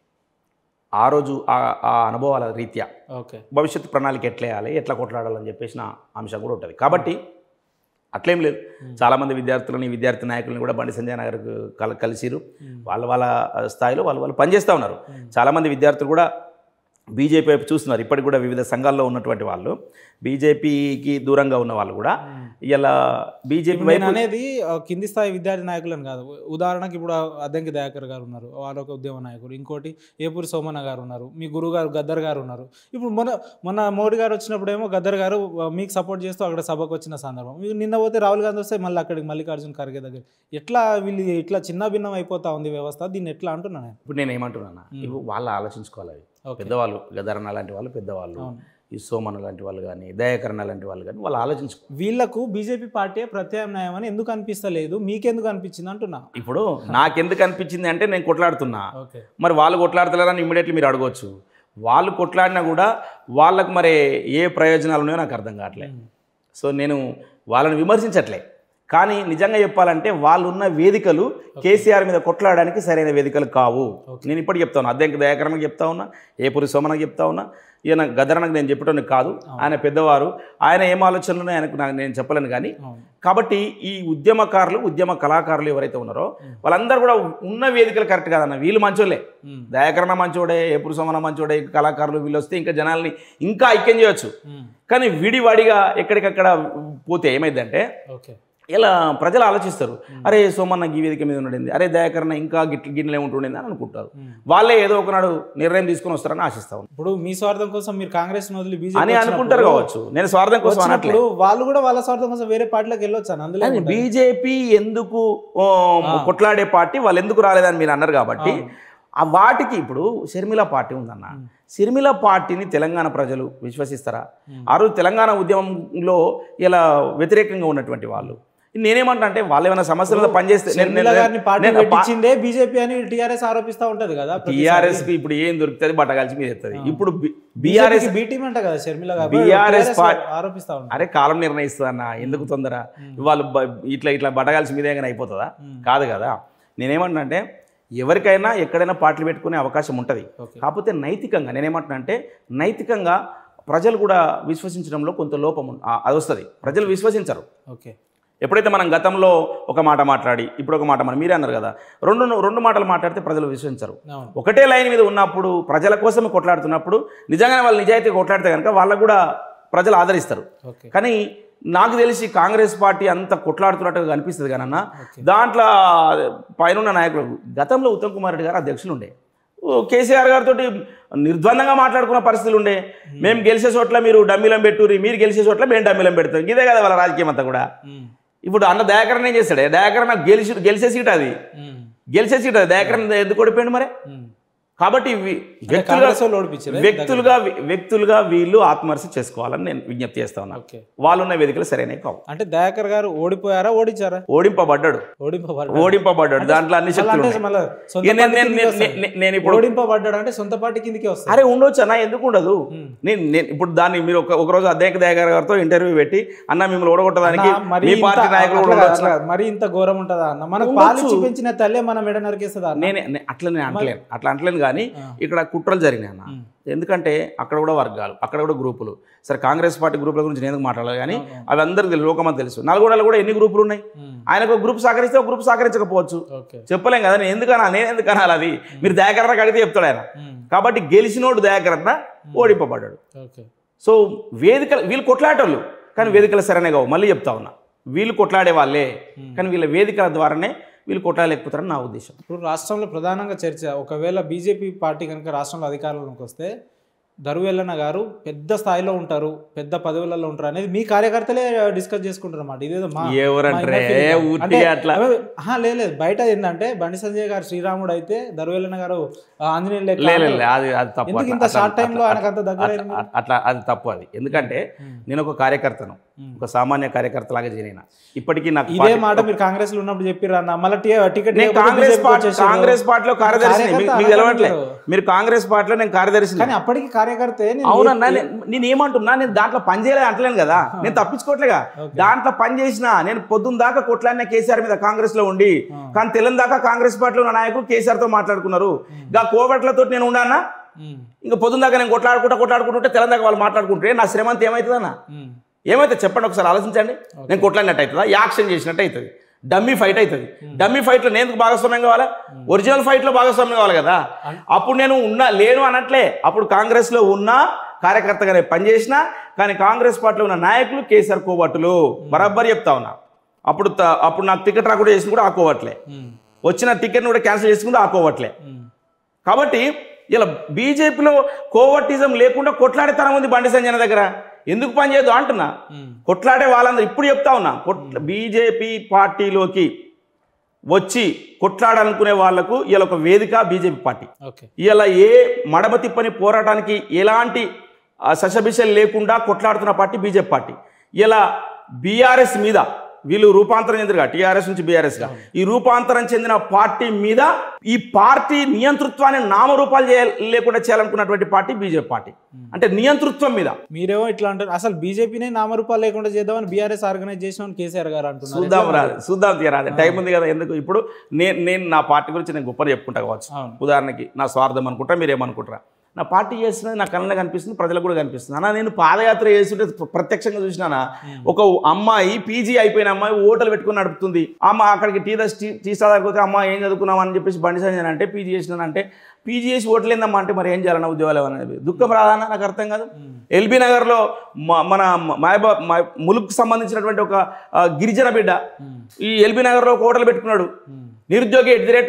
ఆ రోజు ఆ ఆ అనుభవాల రీత్యా ఓకే భవిష్యత్తు ప్రణాళిక ఎట్లా వేయాలి ఎట్లా కొట్లాడాలని చెప్పేసిన అంశం కూడా ఉంటుంది కాబట్టి అట్లేం లేదు చాలామంది విద్యార్థులని విద్యార్థి నాయకులని కూడా బండి సంజయ్ నగర్ కల కలిసిరు వాళ్ళ వాళ్ళ స్థాయిలో వాళ్ళు వాళ్ళు పనిచేస్తూ ఉన్నారు చాలామంది విద్యార్థులు కూడా బీజేపీ వైపు చూస్తున్నారు ఇప్పటికి కూడా వివిధ సంఘాల్లో ఉన్నటువంటి వాళ్ళు బీజేపీకి దూరంగా ఉన్న వాళ్ళు కూడా ఇలా బీజేపీ ఇప్పుడు నేను వైపు అనేది ఆ, కింది స్థాయి విద్యార్థి నాయకులను కాదు ఉదాహరణకి ఇప్పుడు ఆ అద్దంకి దయాకర్ గారు ఉన్నారు వారు ఒక ఉద్యమ నాయకుడు ఇంకోటి ఏపూరి సోమన్న గారు ఉన్నారు మీ గురువు గారు గద్దర్ గారు ఉన్నారు ఇప్పుడు మొన్న మొన్న మోడీ గారు వచ్చినప్పుడేమో గద్దర్ గారు ఆ, మీకు సపోర్ట్ చేస్తూ అక్కడ సభకు వచ్చిన సందర్భం మీకు నిన్న పోతే రాహుల్ గాంధీ వస్తే మళ్ళీ అక్కడికి మల్లికార్జున ఖర్గే దగ్గర ఎట్లా వీళ్ళు ఇట్లా చిన్న భిన్నం అయిపోతా ఉంది వ్యవస్థ దీన్ని ఎట్లా అంటున్నాను నేను ఇప్పుడు నేను ఏమంటున్నాను ఇవి వాళ్ళు ఆలోచించుకోవాలి అవి ఓకే పెద్దవాళ్ళు గదరన్న లాంటి వాళ్ళు పెద్దవాళ్ళు అవును. ఈ సోమన్న లాంటి వాళ్ళు కానీ దయాకరణ లాంటి వాళ్ళు కానీ వాళ్ళు ఆలోచించుకో వీళ్ళకు బీజేపీ పార్టీ ప్రత్యామ్నాయం అని ఎందుకు అనిపిస్తలేదు మీకెందుకు అనిపించింది అంటున్నా ఇప్పుడు నాకెందుకు అనిపించింది అంటే నేను కొట్లాడుతున్నా ఓకే మరి వాళ్ళు కొట్లాడతలేరని ఇమ్మీడియట్లీ మీరు అడగవచ్చు వాళ్ళు కొట్లాడినా కూడా వాళ్ళకు మరి ఏ ప్రయోజనాలు ఉన్నాయో నాకు అర్థం కావట్లే సో నేను వాళ్ళని విమర్శించట్లే కానీ నిజంగా చెప్పాలంటే వాళ్ళు ఉన్న వేదికలు కేసీఆర్ మీద కొట్లాడడానికి సరైన వేదికలు కావు నేను ఇప్పటికి చెప్తా ఉన్నా అద్దెంకి దయాకరణకు చెప్తా ఉన్నా ఏపురి సోమనకు చెప్తా ఉన్నా ఈయన గదరణకు నేను చెప్పడానికి కాదు ఆయన పెద్దవారు ఆయన ఏం ఆలోచనలు ఉన్నాయో ఆయనకు నాకు నేను చెప్పలేను కానీ అవును కాబట్టి ఈ ఉద్యమకారులు ఉద్యమ కళాకారులు ఎవరైతే ఉన్నారో వాళ్ళందరూ కూడా ఉన్న వేదికలు కరెక్ట్ కాదన్న వీళ్ళు మంచోళ్ళే ఉమ్. దయాకరణ మంచోడే ఎప్పుడు సోమన మంచోడే కళాకారులు వీళ్ళు వస్తే ఇంకా జనాల్ని ఇంకా ఐక్యం చేయొచ్చు ఉమ్. కానీ విడివాడిగా ఎక్కడికక్కడ పోతే ఏమైందంటే ఓకే ఇలా ప్రజలు ఆలోచిస్తారు అరే సోమన్న ఈ వేదిక మీద ఉండేది అరే దయాకరణ ఇంకా గిట్ల గిన్నెలే ఉంటుండేది అని అనుకుంటారు వాళ్ళే ఏదో ఒకనాడు నిర్ణయం తీసుకొని వస్తారని ఆశిస్తా ఉన్నాను ఇప్పుడు మీ స్వార్థం కోసం మీరు కాంగ్రెస్ వదిలి అని బీజేపీ అనుకుంటారు కావచ్చు నేను స్వార్థం కోసం అనట్లేదు వచ్చినప్పుడు వాళ్ళు కూడా వాళ్ళ స్వార్థం కోసం వేరే పార్టీలోకి వెళ్ళొచ్చు అని అందులో కానీ బీజేపీ ఎందుకు ఓ, కొట్లాడే పార్టీ వాళ్ళు ఎందుకు రాలేదని మీరు అన్నారు కాబట్టి ఆ వాటికి ఇప్పుడు షర్మిల పార్టీ ఉందన్న షర్మిల పార్టీని తెలంగాణ ప్రజలు విశ్వసిస్తారా ఆ రోజు తెలంగాణ ఉద్యమంలో ఇలా వ్యతిరేకంగా ఉన్నటువంటి వాళ్ళు నేనేమంటా అంటే వాళ్ళు ఏమైనా సమస్యలతో పనిచేస్తే నేను- షర్మిల నేను- గారిని పార్టీ నేను పా- పెట్టించిందే బీజేపీ అని టీఆర్ఎస్ ఆరోపిస్తా ఉంటది కదా టీఆర్ఎస్ కి ఇప్పుడు ఏం దొరుకుతుంది బట్టగాల్చి మీద ఎత్తది ఇప్పుడు బీఆర్ఎస్ బి టీం అంట కదా షర్మిల గారు BRS TRS పార్టీ- ఆరోపిస్తా ఉంటారు అరే కాలం నిర్ణయిస్తుంది అన్న ఎందుకు తొందర వాళ్ళు బ- ఇట్లా ఇట్లా బట్టగాల్సి మీదే కానీ అయిపోతుందా కాదు కదా నేనేమంటున్నా అంటే ఎవరికైనా ఎక్కడైనా పార్టీలు పెట్టుకునే అవకాశం ఉంటుంది ఓకే కాకపోతే నైతికంగా నేనేమంటున్నా అంటే నైతికంగా ప్రజలు కూడా విశ్వసించడంలో కొంత లోపం ఉం- ఆ- అది వస్తుంది ప్రజలు విశ్వసించరు ఓకే ఎప్పుడైతే మనం గతంలో ఒక మాట మాట్లాడి ఇప్పుడు ఒక మాట మనం మీరే అన్నారు కదా రెండు రెండు మాటలు మాట్లాడితే ప్రజలు విశ్వసించరు అవును ఒకటే లైన్ మీద ఉన్నప్పుడు ప్రజల కోసం కొట్లాడుతున్నప్పుడు నిజంగానే వాళ్ళు నిజాయితీ కొట్లాడితే కనుక వాళ్ళకు కూడా ప్రజలు ఆదరిస్తారు ఓకే కానీ నాకు తెలిసి కాంగ్రెస్ పార్టీ అంత కొట్లాడుతున్నట్టుగా కనిపిస్తుంది కానన్న ఓకే. దాంట్లో పైన నాయకులు గతంలో ఉత్తమ్ కుమార్ రెడ్డి గారు అధ్యక్షులు ఉండే ఓ కేసీఆర్ గారితో నిర్ద్వందంగా మాట్లాడుకున్న పరిస్థితులు ఉండే మేము గెలిచే చోట్ల మీరు డమ్మిలం పెట్టుర్రి మీరు గెలిచే చోట్ల మేము డమ్మిలం పెడతాం ఇదే కదా వాళ్ళ రాజకీయం అంతా కూడా ఉమ్, ఇప్పుడు అన్న దయాకరణ ఏం చేస్తాడే దయాకరణ గెలిచి గెలిచే సీట్ అది ఉమ్, గెలిచే సీట్ అది దయాకరణ ఎందుకు ఓడిపోయింది మరి ఉమ్. కాబట్టి వి- అంటే వ్యక్తులుగా కాంగ్రెస్ వాళ్ళు ఓడిపించారు వ్యక్తులుగా వ్యక్తులుగా వీళ్ళు ఆత్మహర్ష చేసుకోవాలని నేను విజ్ఞప్తి చేస్తా ఉన్నాను ఓకే వాళ్ళున్న వేదికలు సరైనవి కావు అంటే దయాకర్ గారు ఓడిపోయారా ఓడించారా ఓడింపబడ్డాడు ఓడింపబడ్డాడు ఓడింపబడ్డాడు దాంట్లో అన్ని శక్తులు అంటే ఉన్నాయి. మళ్ళా సొంత ఇక నేను- పార్టీ నేను- కిందికి నేను- వస్తాయి. నేను- నేను ఇప్పుడు ఓడింపబడ్డాడు అంటే సొంత పార్టీ కిందికి వస్తాయి అరే ఉండొచ్చు అన్న ఎందుకు ఉండదు ఉమ్. నేను నేను ఇప్పుడు దాన్ని మీరు ఒక ఒక రోజు అద్దెక దయాకర్ గారితో ఇంటర్వ్యూ పెట్టి అన్న మిమ్మల్ని ఓడగొట్టడానికి అన్న, మరి మీ ఇంత- పార్టీ నాయకులు అట్లా కూడా కాదు, ఉండొచ్చు అట్లా కాదు. మరి ఇంత ఘోరం ఉంటుందా అన్న మనకు ఉండొచ్చు. పాలిచ్చి పెంచిన తల్లే మన మెడ నరికేస్తుందా అన్న నేనే నే- అట్లా నేను అంటలేను అట్లా అంటలేను కానీ ఆ. ఇక్కడ కుట్రలు జరిగినాయి అన్న ఉమ్. ఎందుకంటే అక్కడ కూడా వర్గాలు అక్కడ కూడా గ్రూపులు సరే కాంగ్రెస్ పార్టీ గ్రూపుల గురించి నేను ఎందుకు మాట్లాడాలి కానీ అవును. అవి అందరికీ తెలుసు లోకమంతా తెలుసు నల్గొండలో కూడా ఎన్ని గ్రూపులు ఉన్నాయి ఉమ్, ఆయనకు ఒక గ్రూప్ సహకరిస్తే ఒక గ్రూప్ సహకరించకపోవచ్చు ఓకే చెప్పలేం కదా నేను ఎందుకన్నా నేను ఎందుకు అనాలి అది మీరు దయాకరణ అడిగితే చెప్తాడు ఆయన ఉమ్, కాబట్టి గెలిచినోడు దయాకరణ ఓడింపబడ్డాడు ఓకే సో వేదికలు వీళ్ళు కొట్లాడేటోళ్ళు కానీ వేదికలు సరైన కావు మళ్ళీ చెప్తా ఉన్నా వీళ్ళు కొట్లాడే వాళ్ళే కానీ వీళ్ళ వేదికల ద్వారానే వీళ్ళు కొట్లాడలేకపోతారని నా ఉద్దేశం ఇప్పుడు రాష్ట్రంలో ప్రధానంగా చర్చ ఒకవేళ బీజేపీ పార్టీ కనుక రాష్ట్రంలో అధికారంలోకి వస్తే దరువెల్లన్న గారు పెద్ద స్థాయిలో ఉంటారు పెద్ద పదవులలో ఉంటారు అనేది మీ కార్యకర్తలే డిస్కస్ చేసుకుంటారు అన్నమాట ఇదేదో మా ఎవరంటారే మా inner feeling కాదు. ఊరికే అంటే, అట్లా అవే- ఆహా, లేదు లేదు. బయట ఏంటంటే బండి సంజయ్ గారు శ్రీరాముడు అయితే దరువెల్లన్న గారు ఆ, ఆంజనేయులు లెక్క లే లే, లే, అది అది తప్పు ఎందుకు అట్లా- ఇంత అట్లా- షార్ట్ టైంలో అట్లా- ఆయనకు అంత దగ్గర అట్లా- అట్లా అది తప్పు అది ఎందుకంటే ఉమ్. నేను ఒక కార్యకర్తను ఉమ్. ఒక సామాన్య కార్యకర్తలాగా చేరిన ఇప్పటికీ నాకు ఇదే పార్టీ- మాట మీరు కాంగ్రెస్ లో ఉన్నప్పుడు చెప్పిర్రు అన్న మళ్ళీ టి- టికెట్ నేను ఇవ్వకపోతే కాంగ్రెస్ BJP కి పార్టీ వచ్చేసారు. కాంగ్రెస్ పార్టీలో కార్యదర్శిని మీకు- కార్యకర్త మీకు తెలవట్లే అనకంటారు. మీరు కాంగ్రెస్ పార్టీలో నేను కార్యదర్శిని కానీ అప్పటికి కార్యకర్తే నేను అవునన్నా నేను- నేను ఏమంటున్నా నేను దాంట్లో పని చేయలేదు అంటలేను కదా నేను తప్పించుకోవట్లేగా ఓకే. దాంట్లో పని చేసిన నేను పొద్దున్న దాకా కొట్లాడిన కేసీఆర్ మీద కాంగ్రెస్ లో ఉండి ఆ. కానీ తెల్లని దాకా కాంగ్రెస్ పార్టీలో ఉన్న నాయకులు కేసీఆర్ తో మాట్లాడుకున్నారు ఇంకా కోవట్లతో నేను ఉన్నానా ఉమ్, ఇంకా పొద్దున్న దాకా నేను కొట్లాడుకుంటా కొట్లాడుకుంటుంటే తెల్లని దాకా వాళ్ళు మాట్లాడుకుంటే నా శ్రమంత ఏమవుతుందన్నా ఉమ్, ఏమైతే చెప్పండి ఒకసారి ఆలోచించండి నేను కొట్లాడినట్టు అవుతుందా యాక్షన్ చేసినట్టు అవుతుంది డమ్మీ ఫైట్ అవుతుంది డమ్మీ ఫైట్లో నేను ఎందుకు భాగస్వామ్యం కావాలా ఒరిజినల్ ఫైట్లో భాగస్వామ్యం కావాలి కదా అప్పుడు నేను ఉన్నా లేను అనట్లే అప్పుడు కాంగ్రెస్లో ఉన్నా కార్యకర్తగానే పనిచేసిన కానీ కాంగ్రెస్ పార్టీలో ఉన్న నాయకులు కేసీఆర్ కోవట్లు బరాబర్ చెప్తా ఉన్నా అప్పుడు త- అప్పుడు నాకు టికెట్ రాకుండా చేసిన కూడా ఆ కోవట్లే ఉమ్, వచ్చిన టికెట్ని కూడా క్యాన్సిల్ చేసుకుంటే ఆ కోవట్లే ఉమ్. కాబట్టి ఇలా బీజేపీలో కోవటిజం లేకుండా కొట్లాడేతనం ఉంది బండి సంజయ్ దగ్గర ఎందుకు పని చేయదు అంటున్నా ఉమ్. కొట్లాడే వాళ్ళందరూ ఇప్పుడు చెప్తా ఉన్నా కొట్ల బీజేపీ పార్టీలోకి వచ్చి కొట్లాడాలనుకునే వాళ్లకు ఇలా ఒక వేదిక బీజేపీ పార్టీ ఓకే ఇలా ఏ మడమ తిప్పని పోరాటానికి ఎలాంటి ఆ, సశబిషలు లేకుండా కొట్లాడుతున్న పార్టీ బీజేపీ పార్టీ ఇలా బీఆర్ఎస్ మీద వీళ్ళు రూపాంతరం చెందినగా టీఆర్ఎస్ నుంచి బీఆర్ఎస్గా ఈ రూపాంతరం చెందిన పార్టీ మీద ఈ పార్టీ నియంతృత్వాన్ని నామరూపాలు చేయ లేకుండా చేయాలనుకున్నటువంటి పార్టీ బీజేపీ పార్టీ అంటే నియంతృత్వం మీద మీరేమో ఇట్లా అంటారు అసలు బీజేపీనే నామరూపాలు లేకుండా చేద్దామని బీఆర్ఎస్ ఆర్గనైజ్ చేసిన కేసీఆర్ గారు అంటున్నారు చూద్దాం రాదు చూద్దాం తీరాదు టైం ఉంది కదా ఎందుకు ఇప్పుడు నేను నేను నా పార్టీ గురించి నేను గొప్పగా చెప్పుకుంటా కావచ్చు అవును ఉదాహరణకి నా స్వార్థం అనుకుంటా మీరేమనుకుంటారా నా పార్టీ చేస్తున్నది నా కళ్ళలో కనిపిస్తుంది ప్రజలకు కూడా కనిపిస్తుంది అన్న నేను పాదయాత్ర చేస్తుంటే ప్ర- ప్రత్యక్షంగా చూసినానా ఒక అమ్మాయి పీజీ అయిపోయిన అమ్మాయి ఓటలు పెట్టుకుని నడుపుతుంది అమ్మ అక్కడికి టీ దస్ టీ టీ స్టాల్ దగ్గరికి పోతే అమ్మ ఏం చదువుకున్నావు అని చెప్పేసి బండి సంజయ్ అంటే పీజీ చేసినానంటే పీజీ చేసి ఓట్లేందమ్మా అంటే మరి ఏం చేయాలన్న ఉద్యోగాలు అనేది దుఃఖం రాదన్న నాకు అర్థం కాదు ఎల్బీ నగర్లో మ- మన మాయబా మా ములుగుకు సంబంధించినటువంటి ఒక ఆ, గిరిజన బిడ్డ ఈ ఎల్బీ నగర్లో ఒక హోటల్ పెట్టుకున్నాడు నిరుద్యోగి at the rate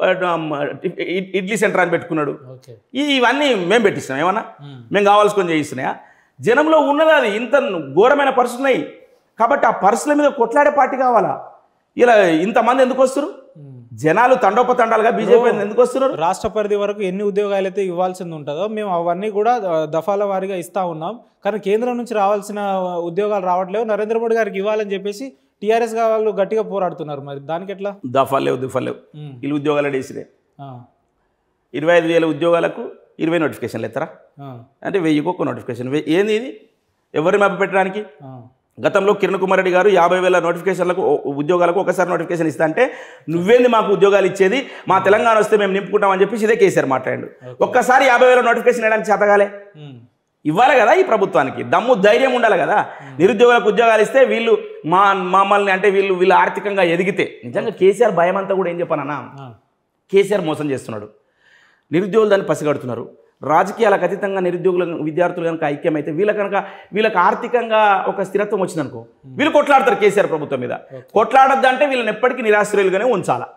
idli centre అని పెట్టుకున్నాడు ఓకే ఈ ఇవన్నీ మేము పెట్టిస్తున్నాం ఏమన్నా మేము కావాల్సుకొని చేయిస్తున్నాయా జనంలో ఉన్నది అది ఇంత ఘోరమైన పరిస్థితులు ఉన్నాయి కాబట్టి ఆ పరిస్థితుల మీద కొట్లాడే పార్టీ కావాలా ఇలా ఇంతమంది ఎందుకు వస్తారు జనాలు తండోపతండాలుగా బీజేపీ ఎందుకు వస్తున్నారు రాష్ట్ర పరిధి వరకు ఎన్ని ఉద్యోగాలు అయితే ఇవ్వాల్సింది ఉంటుందో మేము అవన్నీ కూడా ఆ, దఫాల వారీగా ఇస్తా ఉన్నాం కానీ కేంద్రం నుంచి రావాల్సిన ఉద్యోగాలు రావట్లేవు నరేంద్ర మోడీ గారికి ఇవ్వాలని చెప్పేసి టీఆర్ఎస్ వాళ్ళు గట్టిగా పోరాడుతున్నారు మరి దానికి ఎట్లా దఫాలు లేవు దుఫాలు లేవు ఉమ్. వీళ్ళు ఉద్యోగాలు వేసినాయి ఆ, ఇరవై ఐదు వేల ఉద్యోగాలకు ఇరవై నోటిఫికేషన్లు ఎత్తరా ఆ, అంటే వెయ్యికి ఒక్క నోటిఫికేషన్ వెయ్యి- ఏంది ఇది ఎవరిని మభ్య పెట్టడానికి ఆ, గతంలో కిరణ్ కుమార్ రెడ్డి గారు యాభై వేల నోటిఫికేషన్లకు ఓ- ఉద్యోగాలకు ఒకసారి నోటిఫికేషన్ ఇస్తా అంటే నువ్వేంది మాకు ఉద్యోగాలు ఇచ్చేది మా తెలంగాణ వస్తే మేము నింపుకుంటామని చెప్పేసి ఇదే కేసీఆర్ మాట్లాడు ఒక్కసారి యాభై వేల నోటిఫికేషన్ వేయడానికి చేతగాలే ఉమ్, ఇవ్వాలి కదా ఈ ప్రభుత్వానికి దమ్ము ధైర్యం ఉండాలి కదా నిరుద్యోగులకు ఉద్యోగాలు ఇస్తే వీళ్ళు మా మమ్మల్ని అంటే వీళ్ళు వీళ్ళు ఆర్థికంగా ఎదిగితే నిజంగా కేసీఆర్ భయం అంతా కూడా ఏం చెప్పానన్నా ఆ, కేసీఆర్ మోసం చేస్తున్నాడు నిరుద్యోగులు దాన్ని పసిగడుతున్నారు రాజకీయాలకు అతీతంగా నిరుద్యోగుల విద్యార్థులు కనుక ఐక్యమైతే వీళ్ళ కనుక వీళ్ళకి ఆర్థికంగా ఒక స్థిరత్వం వచ్చిందనుకో వీళ్ళు కొట్లాడతారు కేసీఆర్ ప్రభుత్వం మీద కొట్లాడొద్దంటే వీళ్ళని ఎప్పటికీ నిరాశ్రయులుగానే ఉంచాలా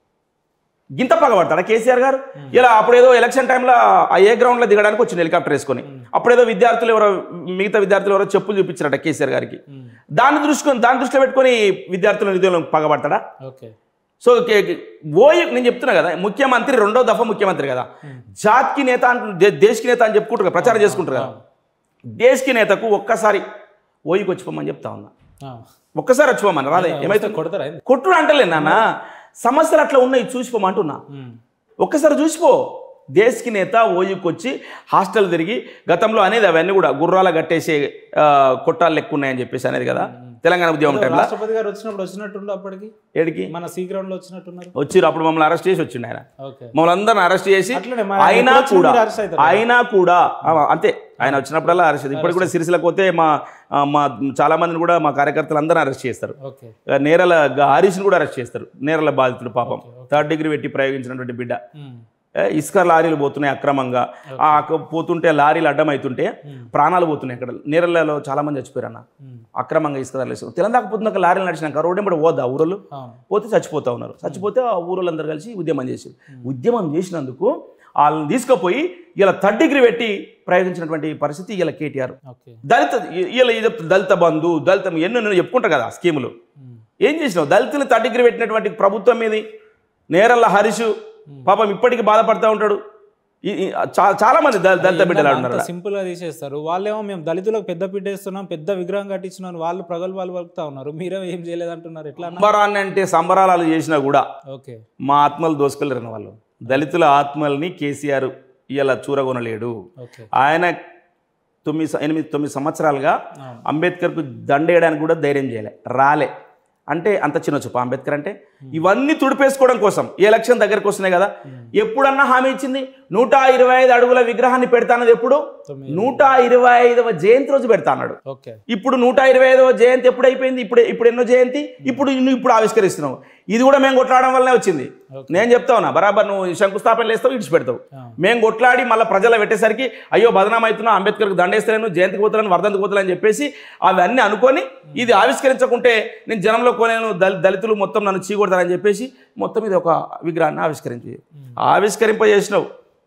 గింత పగబడతాడా కేసీఆర్ గారు ఇలా అప్పుడేదో ఎలక్షన్ టైంలో ఆ ఏ గ్రౌండ్లో దిగడానికి వచ్చింది హెలికాప్టర్ వేసుకొని అప్పుడేదో విద్యార్థులు ఎవరో మిగతా విద్యార్థులు ఎవరో చెప్పులు చూపించారట కేసీఆర్ గారికి ఉమ్, దాన్ని దృష్టి దాన్ని దృష్టిలో పెట్టుకొని విద్యార్థుల నిధులను పగబడతాడా ఓకే సో కే- కే- ఓయి నేను చెప్తున్నా కదా ముఖ్యమంత్రి రెండో దఫా ముఖ్యమంత్రి కదా జాత్కి నేత అంటు దే- దేశ్కి నేత అని చెప్పుకుంటారు కదా ప్రచారం చేసుకుంటారు కదా దేశ్కి నేతకు ఒక్కసారి ఓయికి వచ్చిపోమని చెప్తా ఉన్నా ఆ, ఒక్కసారి వచ్చిపోమని రాదే ఏమైతే కొడతారా ఏంది? కొట్టుడు అంటలే నాన్న సమస్యలు అట్లా ఉన్నాయి చూసిపోమంటున్నా ఉమ్, ఒక్కసారి చూసిపో దేశ్కి నేత ఓయికి వచ్చి హాస్టల్ తిరిగి గతంలో అనేది అవన్నీ కూడా గుర్రాల కట్టేసే ఆ, కొట్టాలు లెక్క ఉన్నాయని చెప్పేసి అనేది కదా తెలంగాణ ఉద్యమం టైంలో రాష్ట్రపతి గారు వచ్చినప్పుడు వచ్చినట్టుండు అప్పటికి ఏడికి మన సి గ్రౌండ్ లో వచ్చినట్టున్నారు వచ్చిర్రు అప్పుడు మమ్మల్ని అరెస్ట్ చేసి వచ్చిండు ఆయన ఓకే మమ్మల్ని అందరిని అరెస్ట్ చేసి అట్లనే మరి ఆయన అయినా ఎప్పుడు వచ్చినా కూడా మీరు arrest అవుతారు. అయినా కూడా ఆ, అంతే ఆయన వచ్చినప్పుడల్లా అరెస్ట్ చేస్తారు ఇప్పుడు కూడా సిరిసిలకు పోతే మా ఆ, మా చాలా మందిని కూడా మా కార్యకర్తలు అందరిని అరెస్ట్ చేస్తారు ఓకే ఆ, నేరల గా- హరీష్ని కూడా అరెస్ట్ చేస్తారు నేరల బాధితుడు పాపం థర్డ్ డిగ్రీ పెట్టి ప్రయోగించినటువంటి బిడ్డ ఉమ్, ఏ, ఇసుక లారీలు పోతున్నాయి అక్రమంగా ఆ అక్క- పోతుంటే లారీలు అడ్డమవుతుంటే ప్రాణాలు పోతున్నాయి అక్కడ నేరలలో చాలా మంది చచ్చిపోయారు అన్న ఉమ్, అక్రమంగా ఇసుక తరలిస్తారు తెలంగాణ పోతున్నాక లారీలు నడిచినాక రోడ్డు ఎంబడి పోద్దా ఊరలు అవును పోతే చచ్చిపోతా ఉన్నారు చచ్చిపోతే ఆ ఊరోళ్ళందరూ కలిసి ఉద్యమం చేశారు ఉద్యమం చేసినందుకు వాళ్ళని తీసుకుపోయి ఇలా థర్డ్ డిగ్రీ పెట్టి ప్రయోగించినటువంటి పరిస్థితి ఇలా కేటీఆర్ ఓకే దళిత ఇలా ఇది చెప్తా దళిత బంధు దళితం ఎన్నో నేను చెప్పుకుంటా కదా స్కీములు ఉమ్, ఏం చేసినావు దళితులు థర్డ్ డిగ్రీ పెట్టినటువంటి ప్రభుత్వం మీది నేరల్ల హరీష్ పాపం ఇప్పటికీ బాధపడతా ఉంటాడు ఈ- ఈ- చా- చాలా మంది దళ- దళిత బిడ్డలు ఉన్నారు అంత సింపుల్ గా తీసేస్తారు వాళ్ళేమో మేము దళితులకు పెద్ద పీట వేస్తున్నాం పెద్ద విగ్రహం కట్టించినాం వాళ్ళు ప్రగల్భాలు పలుకుతా ఉన్నారు మీరేమో ఏం చేయలేదంటున్నారు ఎట్లా అన్న? సంబరాన్ని అంటే సంబరాలు చేసినా కూడా ఓకే మా ఆత్మలు దోసుకెళ్ళరు వాళ్ళు దళితుల ఆత్మల్ని కేసీఆర్ ఇలా చూరగొనలేడు ఓకే ఆయన తొమ్మిది స- ఎనిమిది తొమ్మిది సంవత్సరాలుగా అవును. అంబేద్కర్కు దండేయడానికి కూడా ధైర్యం చేయలే రాలే అంటే అంత చిన్న చూపు అంబేద్కర్ అంటే ఇవన్నీ తుడిపేసుకోవడం కోసం ఈ ఎలక్షన్ దగ్గరకు వస్తున్నాయి కదా ఎప్పుడన్నా హామీ ఇచ్చింది నూట ఇరవై ఐదు అడుగుల విగ్రహాన్ని పెడతానది ఎప్పుడు తొమ్మిది నూట ఇరవై ఐదవ జయంతి రోజు పెడతా అన్నాడు ఓకే ఇప్పుడు నూట ఇరవై ఐదవ జయంతి ఎప్పుడు అయిపోయింది ఇప్పుడు ఇప్పుడు ఎన్నో జయంతి ఇప్పుడు నువ్వు ఇప్పుడు ఆవిష్కరిస్తున్నావు ఇది కూడా మేము కొట్లాడడం వల్లనే వచ్చింది ఓకే. నేను చెప్తావు నా బరాబర్ నువ్వు శంకుస్థాపన వేస్తావు ఇడిచిపెడతావు ఆ. మేము కొట్లాడి మళ్ళీ ప్రజల పెట్టేసరికి అయ్యో బదనాం అవుతున్నా అంబేద్కర్కి దండేస్తాను జయంతికి పోతున్నాను వర్ధంతికి పోతున్నాను అని చెప్పేసి అవన్నీ అనుకొని ఇది ఆవిష్కరించకుంటే నేను జనంలో కొనేను దళి దళితులు మొత్తం నన్ను చీకొడతారని చెప్పేసి మొత్తం ఇది ఒక విగ్రహాన్ని ఆవిష్కరించి ఆవిష్కరింపజేసినావు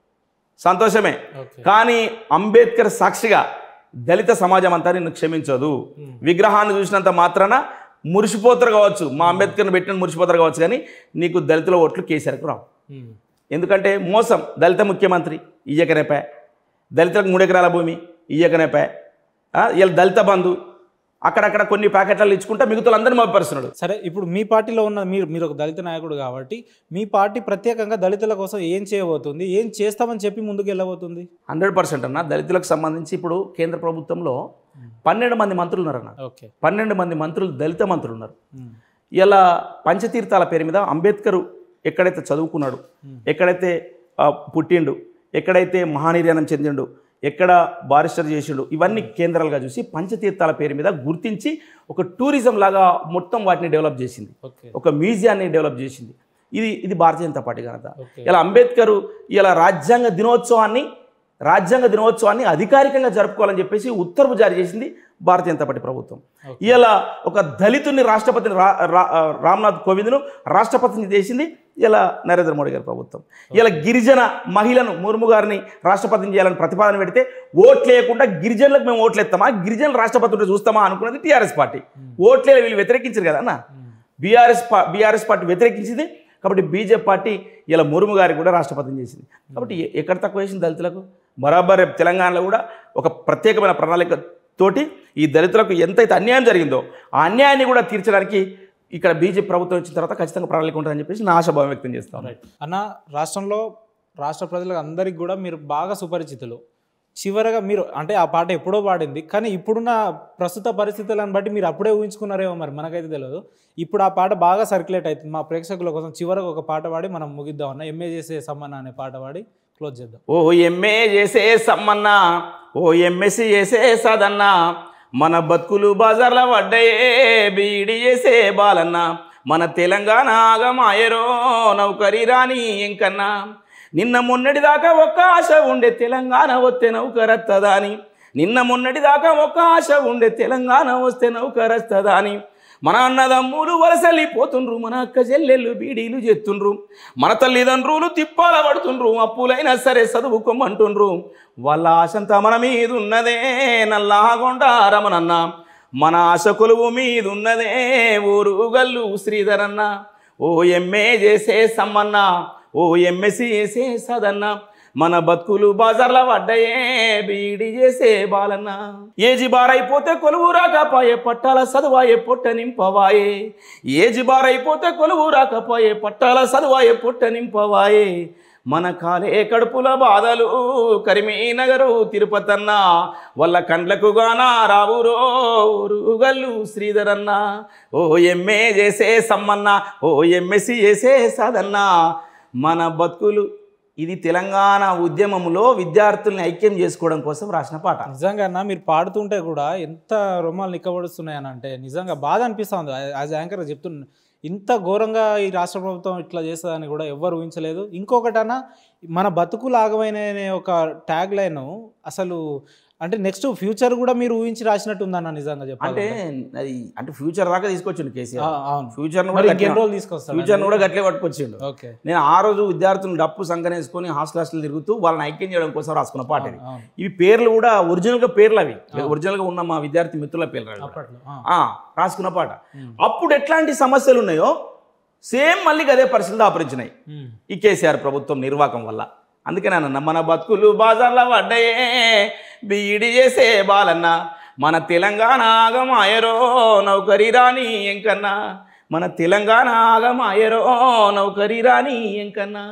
సంతోషమే ఓకే కానీ అంబేద్కర్ సాక్షిగా దళిత సమాజం అంతా నిన్ను క్షమించదు విగ్రహాన్ని చూసినంత మాత్రాన మురిసిపోతారు కావచ్చు మా అంబేద్కర్ని పెట్టిన మురిసిపోతారు కావచ్చు కానీ నీకు దళితుల ఓట్లు కేసీఆర్కు రావు ఉమ్, ఎందుకంటే మోసం దళిత ముఖ్యమంత్రి ఇయ్యకనేపే దళితులకు మూడు ఎకరాల భూమి ఇయ్యకనేపే ఇలా దళిత బంధు అక్కడక్కడ కొన్ని ప్యాకెట్లలో ఇచ్చుకుంటా మిగతా అందరినీ మోపరుస్తున్నాడు సరే ఇప్పుడు మీ పార్టీలో ఉన్న మీరు మీరు ఒక దళిత నాయకుడు కాబట్టి మీ పార్టీ ప్రత్యేకంగా దళితుల కోసం ఏం చేయబోతుంది ఏం చేస్తామని చెప్పి ముందుకు వెళ్ళబోతుంది హండ్రెడ్ పర్సెంట్ అన్న దళితులకు సంబంధించి ఇప్పుడు కేంద్ర ప్రభుత్వంలో పన్నెండు మంది మంత్రులు ఉన్నారన్న ఓకే పన్నెండు మంది మంత్రులు దళిత మంత్రులు ఉన్నారు ఉమ్, ఇలా పంచతీర్థాల పేరు మీద అంబేద్కర్ ఎక్కడైతే చదువుకున్నాడు ఎక్కడైతే ఆ, పుట్టిండు ఎక్కడైతే మహానిర్యాణం చెందిండు ఎక్కడ బారిస్టర్ చేసిండు ఇవన్నీ కేంద్రాలుగా చూసి పంచతీర్థాల పేరు మీద గుర్తించి ఒక టూరిజం లాగా మొత్తం వాటిని డెవలప్ చేసింది ఓకే ఒక మ్యూజియాన్ని డెవలప్ చేసింది ఇది ఇది భారతీయ జనతా పార్టీ ఘనత ఓకే ఇలా అంబేద్కర్ ఇలా రాజ్యాంగ దినోత్సవాన్ని రాజ్యాంగ దినోత్సవాన్ని అధికారికంగా జరుపుకోవాలని చెప్పేసి ఉత్తర్వు జారీ చేసింది భారతీయ జనతా పార్టీ ప్రభుత్వం ఓకే. ఇలా ఒక దళితుని రాష్ట్రపతిని రా రా- రామ్నాథ్ కోవింద్ను రాష్ట్రపతిని చేసింది ఇలా నరేంద్ర మోడీ గారి ప్రభుత్వం ఇలా గిరిజన మహిళను ముర్ము గారిని రాష్ట్రపతిని చేయాలని ప్రతిపాదన పెడితే ఓట్లు వేయకుండా గిరిజనులకు మేము ఓట్లు ఎత్తామా గిరిజనులు రాష్ట్రపతి ఉంటే చూస్తామా అనుకున్నది టీఆర్ఎస్ పార్టీ ఓట్లే వీళ్ళు వ్యతిరేకించారు కదా అన్న బీఆర్ఎస్ పా బీఆర్ఎస్ పార్టీ వ్యతిరేకించింది కాబట్టి బీజేపీ పార్టీ ఇలా మురుము గారికి కూడా రాష్ట్రపతిని చేసింది కాబట్టి ఎ- ఎక్కడ తక్కువ వేసింది దళితులకు బరాబర్ రేపు తెలంగాణలో కూడా ఒక ప్రత్యేకమైన ప్రణాళిక తోటి ఈ దళితులకు ఎంతైతే అన్యాయం జరిగిందో ఆ అన్యాయాన్ని కూడా తీర్చడానికి ఇక్కడ బీజేపీ ప్రభుత్వం వచ్చిన తర్వాత ఖచ్చితంగా ప్రణాళిక ఉంటుందని చెప్పేసి నా ఆశాభావం వ్యక్తం చేస్తాను రైట్ అన్న రాష్ట్రంలో రాష్ట్ర ప్రజలకు అందరికి కూడా మీరు బాగా సుపరిచితులు చివరగా మీరు అంటే ఆ పాట ఎప్పుడో పాడింది కానీ ఇప్పుడున్న ప్రస్తుత పరిస్థితులను బట్టి మీరు అప్పుడే ఊహించుకున్నారేమో మరి మనకైతే తెలియదు ఇప్పుడు ఆ పాట బాగా సర్క్యులేట్ అవుతుంది మా ప్రేక్షకుల కోసం చివరకు ఒక పాట పాడి మనం ముగిద్దాం అన్న ఎంఏ చేసే సమ్మన్న అనే పాట పాడి క్లోజ్ చేద్దాం ఓ ఎంఏ చేసే సమ్మన్న ఓ ఎంఎస్సి చేసే సదన్న మన బతుకులు బజార్ల పడ్డయే బీడి చేసే బాలన్న మన తెలంగాణ ఆగమాయరో నౌకరి రాని ఇంకన్నా నిన్న మొన్నటి దాకా ఒక్క ఆశ ఉండే తెలంగాణ వస్తే నౌకరత్తదా అని నిన్న మొన్నటి దాకా ఒక్క ఆశ ఉండే తెలంగాణ వస్తే నౌకరస్తదా అని మన అన్నదమ్ములు వలసలిపోతుండ్రు మన అక్క చెల్లెళ్ళు బీడీలు చేస్తుండ్రు మన తల్లిదండ్రులు తిప్పాల పడుతుండ్రు అప్పులైనా సరే చదువుకోమంటుండ్రు వాళ్ళ ఆశంతా మన మీద ఉన్నదే నల్లాగొండ రమణన్న మన ఆశ కొలువు మీద ఉన్నదే ఊరు గల్లు శ్రీధరన్న ఓ ఎంఏ చేసే సమ్మన్న ఓ ఎంఎస్సి చేసే సదన్న మన బతుకులు బజార్ల పడ్డయే బీడి చేసే బాలన్న ఏజి బారైపోతే కొలువు రాకపోయే పట్టాల చదువాయే పొట్ట నింపవాయే ఏజి బారైపోతే కొలువు రాకపోయే పట్టాల చదువాయే పొట్ట నింపవాయే మన కాలే కడుపుల బాధలు కరిమీనగరు తిరుపతన్న వాళ్ళ కండ్లకు గానా రావురో ఊరుగల్లు శ్రీధరన్న ఓ ఎంఏ చేసే సమ్మన్న ఓ ఎంఎస్సి చేసే సదన్న మన బతుకులు ఇది తెలంగాణ ఉద్యమంలో విద్యార్థుల్ని ఐక్యం చేసుకోవడం కోసం రాసిన పాట నిజంగా అన్న మీరు పాడుతుంటే కూడా ఎంత రొమ్మాలు నిక్కబడుస్తున్నాయని అంటే నిజంగా బాధ అనిపిస్తుంది యాజ్ యాంకర్ చెప్తున్నా ఇంత ఘోరంగా ఈ రాష్ట్ర ప్రభుత్వం ఇట్లా చేస్తుందని కూడా ఎవ్వరు ఊహించలేదు ఇంకొకటన్నా మన బతుకులు ఆగమైన అనే ఒక ట్యాగ్ లైన్ అసలు అంటే నెక్స్ట్ ఫ్యూచర్ కూడా మీరు ఊహించి రాసినట్టు ఉందన్న నిజంగా అంటే చెప్పాలి అది అంటే ఫ్యూచర్ దాకా తీసుకొచ్చిండు కేసీఆర్ అవును ఫ్యూచర్ మరి ఇంకెన్ని రోజులు తీసుకొస్తాడు ఫ్యూచర్ కూడా గట్లే పట్టుకొచ్చిండు ఓకే నేను ఆ రోజు విద్యార్థులను డప్పు సంకనేసుకొని హాస్టల్ హాస్టల్ తిరుగుతూ వాళ్ళని ఐక్యం చేయడం కోసం రాసుకున్న పాట ఇది అవును ఇవి పేర్లు కూడా ఒరిజినల్గా పేర్లు అవి ఒరిజినల్గా ఉన్న మా విద్యార్థి మిత్రుల పేర్లు అవి కూడా. అప్పట్లో ఆ. ఆ, రాసుకున్న పాట ఉమ్. అప్పుడు ఎట్లాంటి సమస్యలు ఉన్నాయో సేమ్ మళ్ళీ అదే పరిస్థితులు ఆపరించినాయి ఉమ్. ఈ కేసీఆర్ ప్రభుత్వం నిర్వాకం వల్ల అందుకే నాన్న మన బతుకులు బాజార్ల పడ్డయే బీడి చేసే బాలన్న మన తెలంగాణ ఆగమాయరో నౌకరి రాని ఎంకన్నా మన తెలంగాణ ఆగమాయరో నౌకరి రాని ఎంకన్నా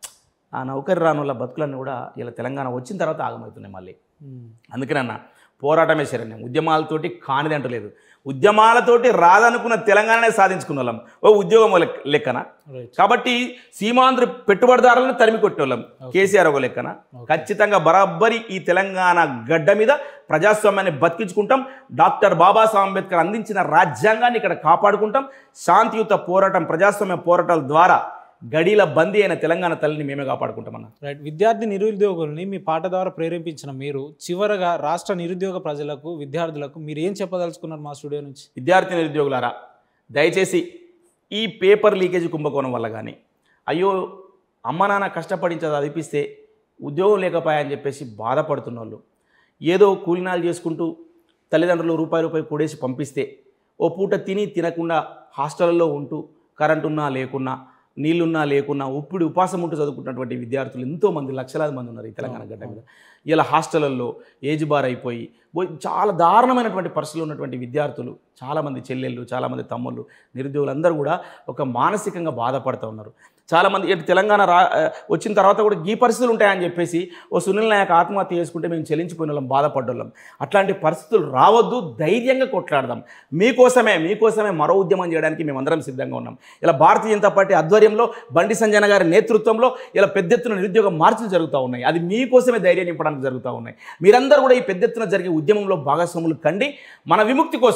ఆ నౌకరి రానుల బతుకులన్నీ కూడా ఇలా తెలంగాణ వచ్చిన తర్వాత ఆగమవుతున్నాయి మళ్ళీ ఉమ్. అందుకనన్నా పోరాటమే శరణ్యం ఉద్యమాలతోటి కానిదంటూ లేదు ఉద్యమాలతోటి రాదనుకున్న తెలంగాణనే సాధించుకున్న వాళ్ళం ఓ ఉద్యోగం లెక్క- లెక్కన రైట్ కాబట్టి సీమాంధ్ర పెట్టుబడిదారులను తరిమి కొట్టేవాళ్ళం కేసీఆర్ ఒక లెక్కన ఖచ్చితంగా బరాబరి ఈ తెలంగాణ గడ్డ మీద ప్రజాస్వామ్యాన్ని బతికించుకుంటాం డాక్టర్ బాబాసాహెబ్ అంబేద్కర్ అందించిన రాజ్యాంగాన్ని ఇక్కడ కాపాడుకుంటాం శాంతియుత పోరాటం ప్రజాస్వామ్య పోరాటాల ద్వారా గడిల బందీ అయిన తెలంగాణ తల్లిని మేమే కాపాడుకుంటామన్న రైట్ విద్యార్థి నిరుద్యోగుల్ని మీ పాట ద్వారా ప్రేరేపించిన మీరు చివరగా రాష్ట్ర నిరుద్యోగ ప్రజలకు విద్యార్థులకు మీరు ఏం చెప్పదలుచుకున్నారు మా స్టూడియో నుంచి విద్యార్థి నిరుద్యోగులారా దయచేసి ఈ పేపర్ లీకేజ్ కుంభకోణం వల్ల కానీ అయ్యో అమ్మ నాన్న కష్టపడి చదివిపిస్తే ఉద్యోగం లేకపోయాయని చెప్పేసి బాధపడుతున్న వాళ్ళు ఏదో కూలినాలు చేసుకుంటూ తల్లిదండ్రులు రూపాయి రూపాయి కూడేసి పంపిస్తే ఓ పూట తిని తినకుండా హాస్టల్లో ఉంటూ కరెంట్ ఉన్నా లేకున్నా నీళ్ళున్నా లేకున్నా ఉప్పుడు ఉపాసం ఉంటూ చదువుకుంటున్నటువంటి విద్యార్థులు ఎంతోమంది లక్షలాది మంది ఉన్నారు ఈ తెలంగాణ గడ్డ మీద ఇలా హాస్టళ్ళల్లో ఏజ్ బార్ అయిపోయి బో- చాలా దారుణమైనటువంటి పరిస్థితులు ఉన్నటువంటి విద్యార్థులు చాలామంది చెల్లెళ్ళు చాలామంది తమ్ముళ్ళు నిరుద్యోగులు అందరూ కూడా ఒక మానసికంగా బాధపడుతూ ఉన్నారు చాలామంది ఇటు తెలంగాణ రా ఆ, వచ్చిన తర్వాత కూడా ఈ పరిస్థితులు ఉంటాయని చెప్పేసి ఓ సునీల్ నాయక్ ఆత్మహత్య చేసుకుంటే మేము చెల్లించిపోయిన వాళ్ళం బాధపడ్డోళ్ళం అట్లాంటి పరిస్థితులు రావద్దు ధైర్యంగా కొట్లాడదాం మీకోసమే మీకోసమే మరో ఉద్యమం చేయడానికి మేమందరం సిద్ధంగా ఉన్నాం ఇలా భారతీయ జనతా పార్టీ ఆధ్వర్యంలో బండి సంజయ్ గారి నేతృత్వంలో ఇలా పెద్ద ఎత్తున నిరుద్యోగ మార్పులు జరుగుతూ ఉన్నాయి అది మీకోసమే ధైర్యం నింపడానికి జరుగుతూ ఉన్నాయి మీరందరూ కూడా ఈ పెద్ద ఎత్తున జరిగే ఉద్యమంలో భాగస్వాములు కండి మన విముక్తి కోసం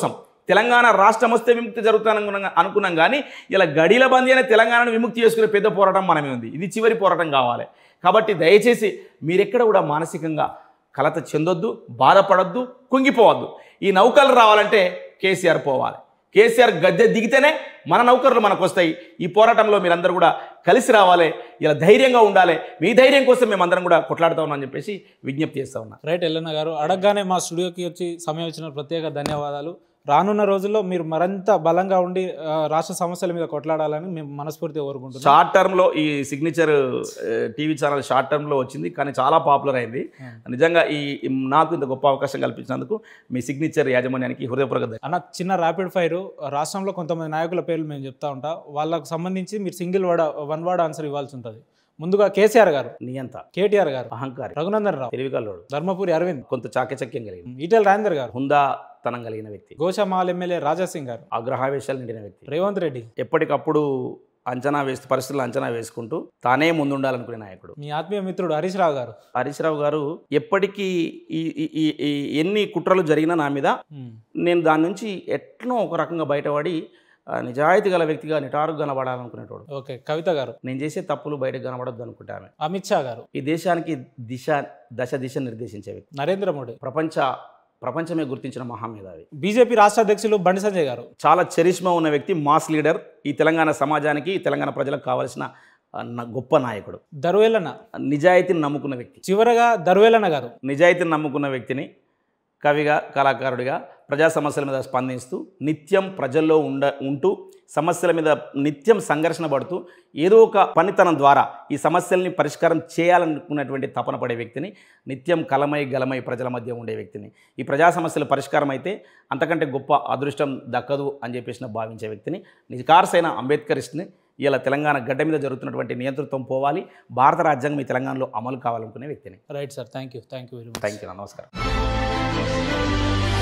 తెలంగాణ రాష్ట్రం వస్తే విముక్తి జరుగుతుంది అనుకున్నాం అనుకున్నాం కానీ ఇలా గడిల బందీ అనే తెలంగాణను విముక్తి చేసుకునే పెద్ద పోరాటం మనమే ఉంది ఇది చివరి పోరాటం కావాలి కాబట్టి దయచేసి మీరెక్కడ కూడా మానసికంగా కలత చెందొద్దు బాధపడొద్దు కుంగిపోవద్దు ఈ నౌకలు రావాలంటే కేసీఆర్ పోవాలి కేసీఆర్ గద్దె దిగితేనే మన నౌకర్లు మనకు వస్తాయి ఈ పోరాటంలో మీరందరూ కూడా కలిసి రావాలి ఇలా ధైర్యంగా ఉండాలి మీ ధైర్యం కోసం మేమందరం కూడా కొట్లాడుతా ఉన్నామని చెప్పేసి విజ్ఞప్తి చేస్తా ఉన్నా రైట్ ఎల్లన్న గారు అడగగానే మా స్టూడియోకి వచ్చి సమయం ఇచ్చిన ప్రత్యేక ధన్యవాదాలు రానున్న రోజుల్లో మీరు మరింత బలంగా ఉండి ఆ, రాష్ట్ర సమస్యల మీద కొట్లాడాలని మేము మనస్ఫూర్తిగా కోరుకుంటున్నాం షార్ట్ టర్మ్లో ఈ సిగ్నేచర్ టీవీ ఛానల్ షార్ట్ టర్మ్లో వచ్చింది కానీ చాలా పాపులర్ అయింది నిజంగా ఈ ఈ నాకు ఇంత గొప్ప అవకాశం కల్పించినందుకు మీ సిగ్నేచర్ యాజమాన్యానికి హృదయపూర్వక ధన్యవాదాలు. అన్న చిన్న ర్యాపిడ్ ఫైర్ రాష్ట్రంలో కొంతమంది నాయకుల పేర్లు మేము చెప్తా ఉంటా వాళ్ళకు సంబంధించి మీరు single word one word answer ఇవ్వాల్సి ఉంటుంది ముందుగా కేసీఆర్ గారు నియంత కేటీఆర్ గారు అహంకారి రఘునందన్ రావు తెలివికల్లోడు ధర్మపురి అరవింద్ కొంత చాకచక్యం కలిగిన ఈటెల రాజేందర్ గారు హుందాతనం కలిగిన వ్యక్తి గోషామాల్ ఎమ్మెల్యే రాజాసింగ్ గారు ఆగ్రహావేశాలు నిండిన వ్యక్తి రేవంత్ రెడ్డి ఎప్పటికప్పుడు అంచనా వేస్తూ పరిస్థితులు అంచనా వేసుకుంటూ తానే ముందుండాలనుకునే నాయకుడు మీ ఆత్మీయ మిత్రుడు హరీష్ రావు గారు హరీష్ రావు గారు ఎప్పటికీ ఈ ఈ- ఈ- ఈ ఎన్ని కుట్రలు జరిగినా నా మీద ఉమ్. నేను దాని నుంచి ఎట్నో ఒక రకంగా బయటపడి ఆ, నిజాయితీ గల వ్యక్తిగా నిటారుగా కనబడాలనుకునేటోడు ఓకే కవిత గారు నేను చేసే తప్పులు బయటకు కనబడొద్దు అనుకుంటే ఆమె అమిత్ షా గారు ఈ దేశానికి దిశ దశ దిశ నిర్దేశించే వ్యక్తి నరేంద్ర మోడీ ప్రపంచ ప్రపంచమే గుర్తించిన మహామేధావి బీజేపీ రాష్ట్ర అధ్యక్షులు బండి సంజయ్ గారు చాలా చరిష్మా ఉన్న వ్యక్తి మాస్ లీడర్ ఈ తెలంగాణ సమాజానికి ఈ తెలంగాణ ప్రజలకు కావలసిన ఆ, న- గొప్ప నాయకుడు దర్వేలన్న నిజాయితీని నమ్ముకున్న వ్యక్తి చివరగా దర్వేలన్న గారు నిజాయితీని నమ్ముకున్న వ్యక్తిని కవిగా కళాకారుడిగా ప్రజా సమస్యల మీద స్పందిస్తూ నిత్యం ప్రజల్లో ఉండ ఉంటూ సమస్యల మీద నిత్యం సంఘర్షణ పడుతూ ఏదో ఒక పనితనం ద్వారా ఈ సమస్యల్ని పరిష్కారం చేయాలనుకున్నటువంటి తపన పడే వ్యక్తిని నిత్యం కలమై గలమై ప్రజల మధ్య ఉండే వ్యక్తిని ఈ ప్రజా సమస్యలు పరిష్కారం అయితే అంతకంటే గొప్ప అదృష్టం దక్కదు అని చెప్పేసి నేను భావించే వ్యక్తిని నిజకార్సైన అంబేద్కరిస్ట్ని ఇలా తెలంగాణ గడ్డ మీద జరుగుతున్నటువంటి నియంతృత్వం పోవాలి భారత రాజ్యాంగం ఈ తెలంగాణలో అమలు కావాలనుకునే వ్యక్తిని right sir thank you thank you very much thank you నమస్కారం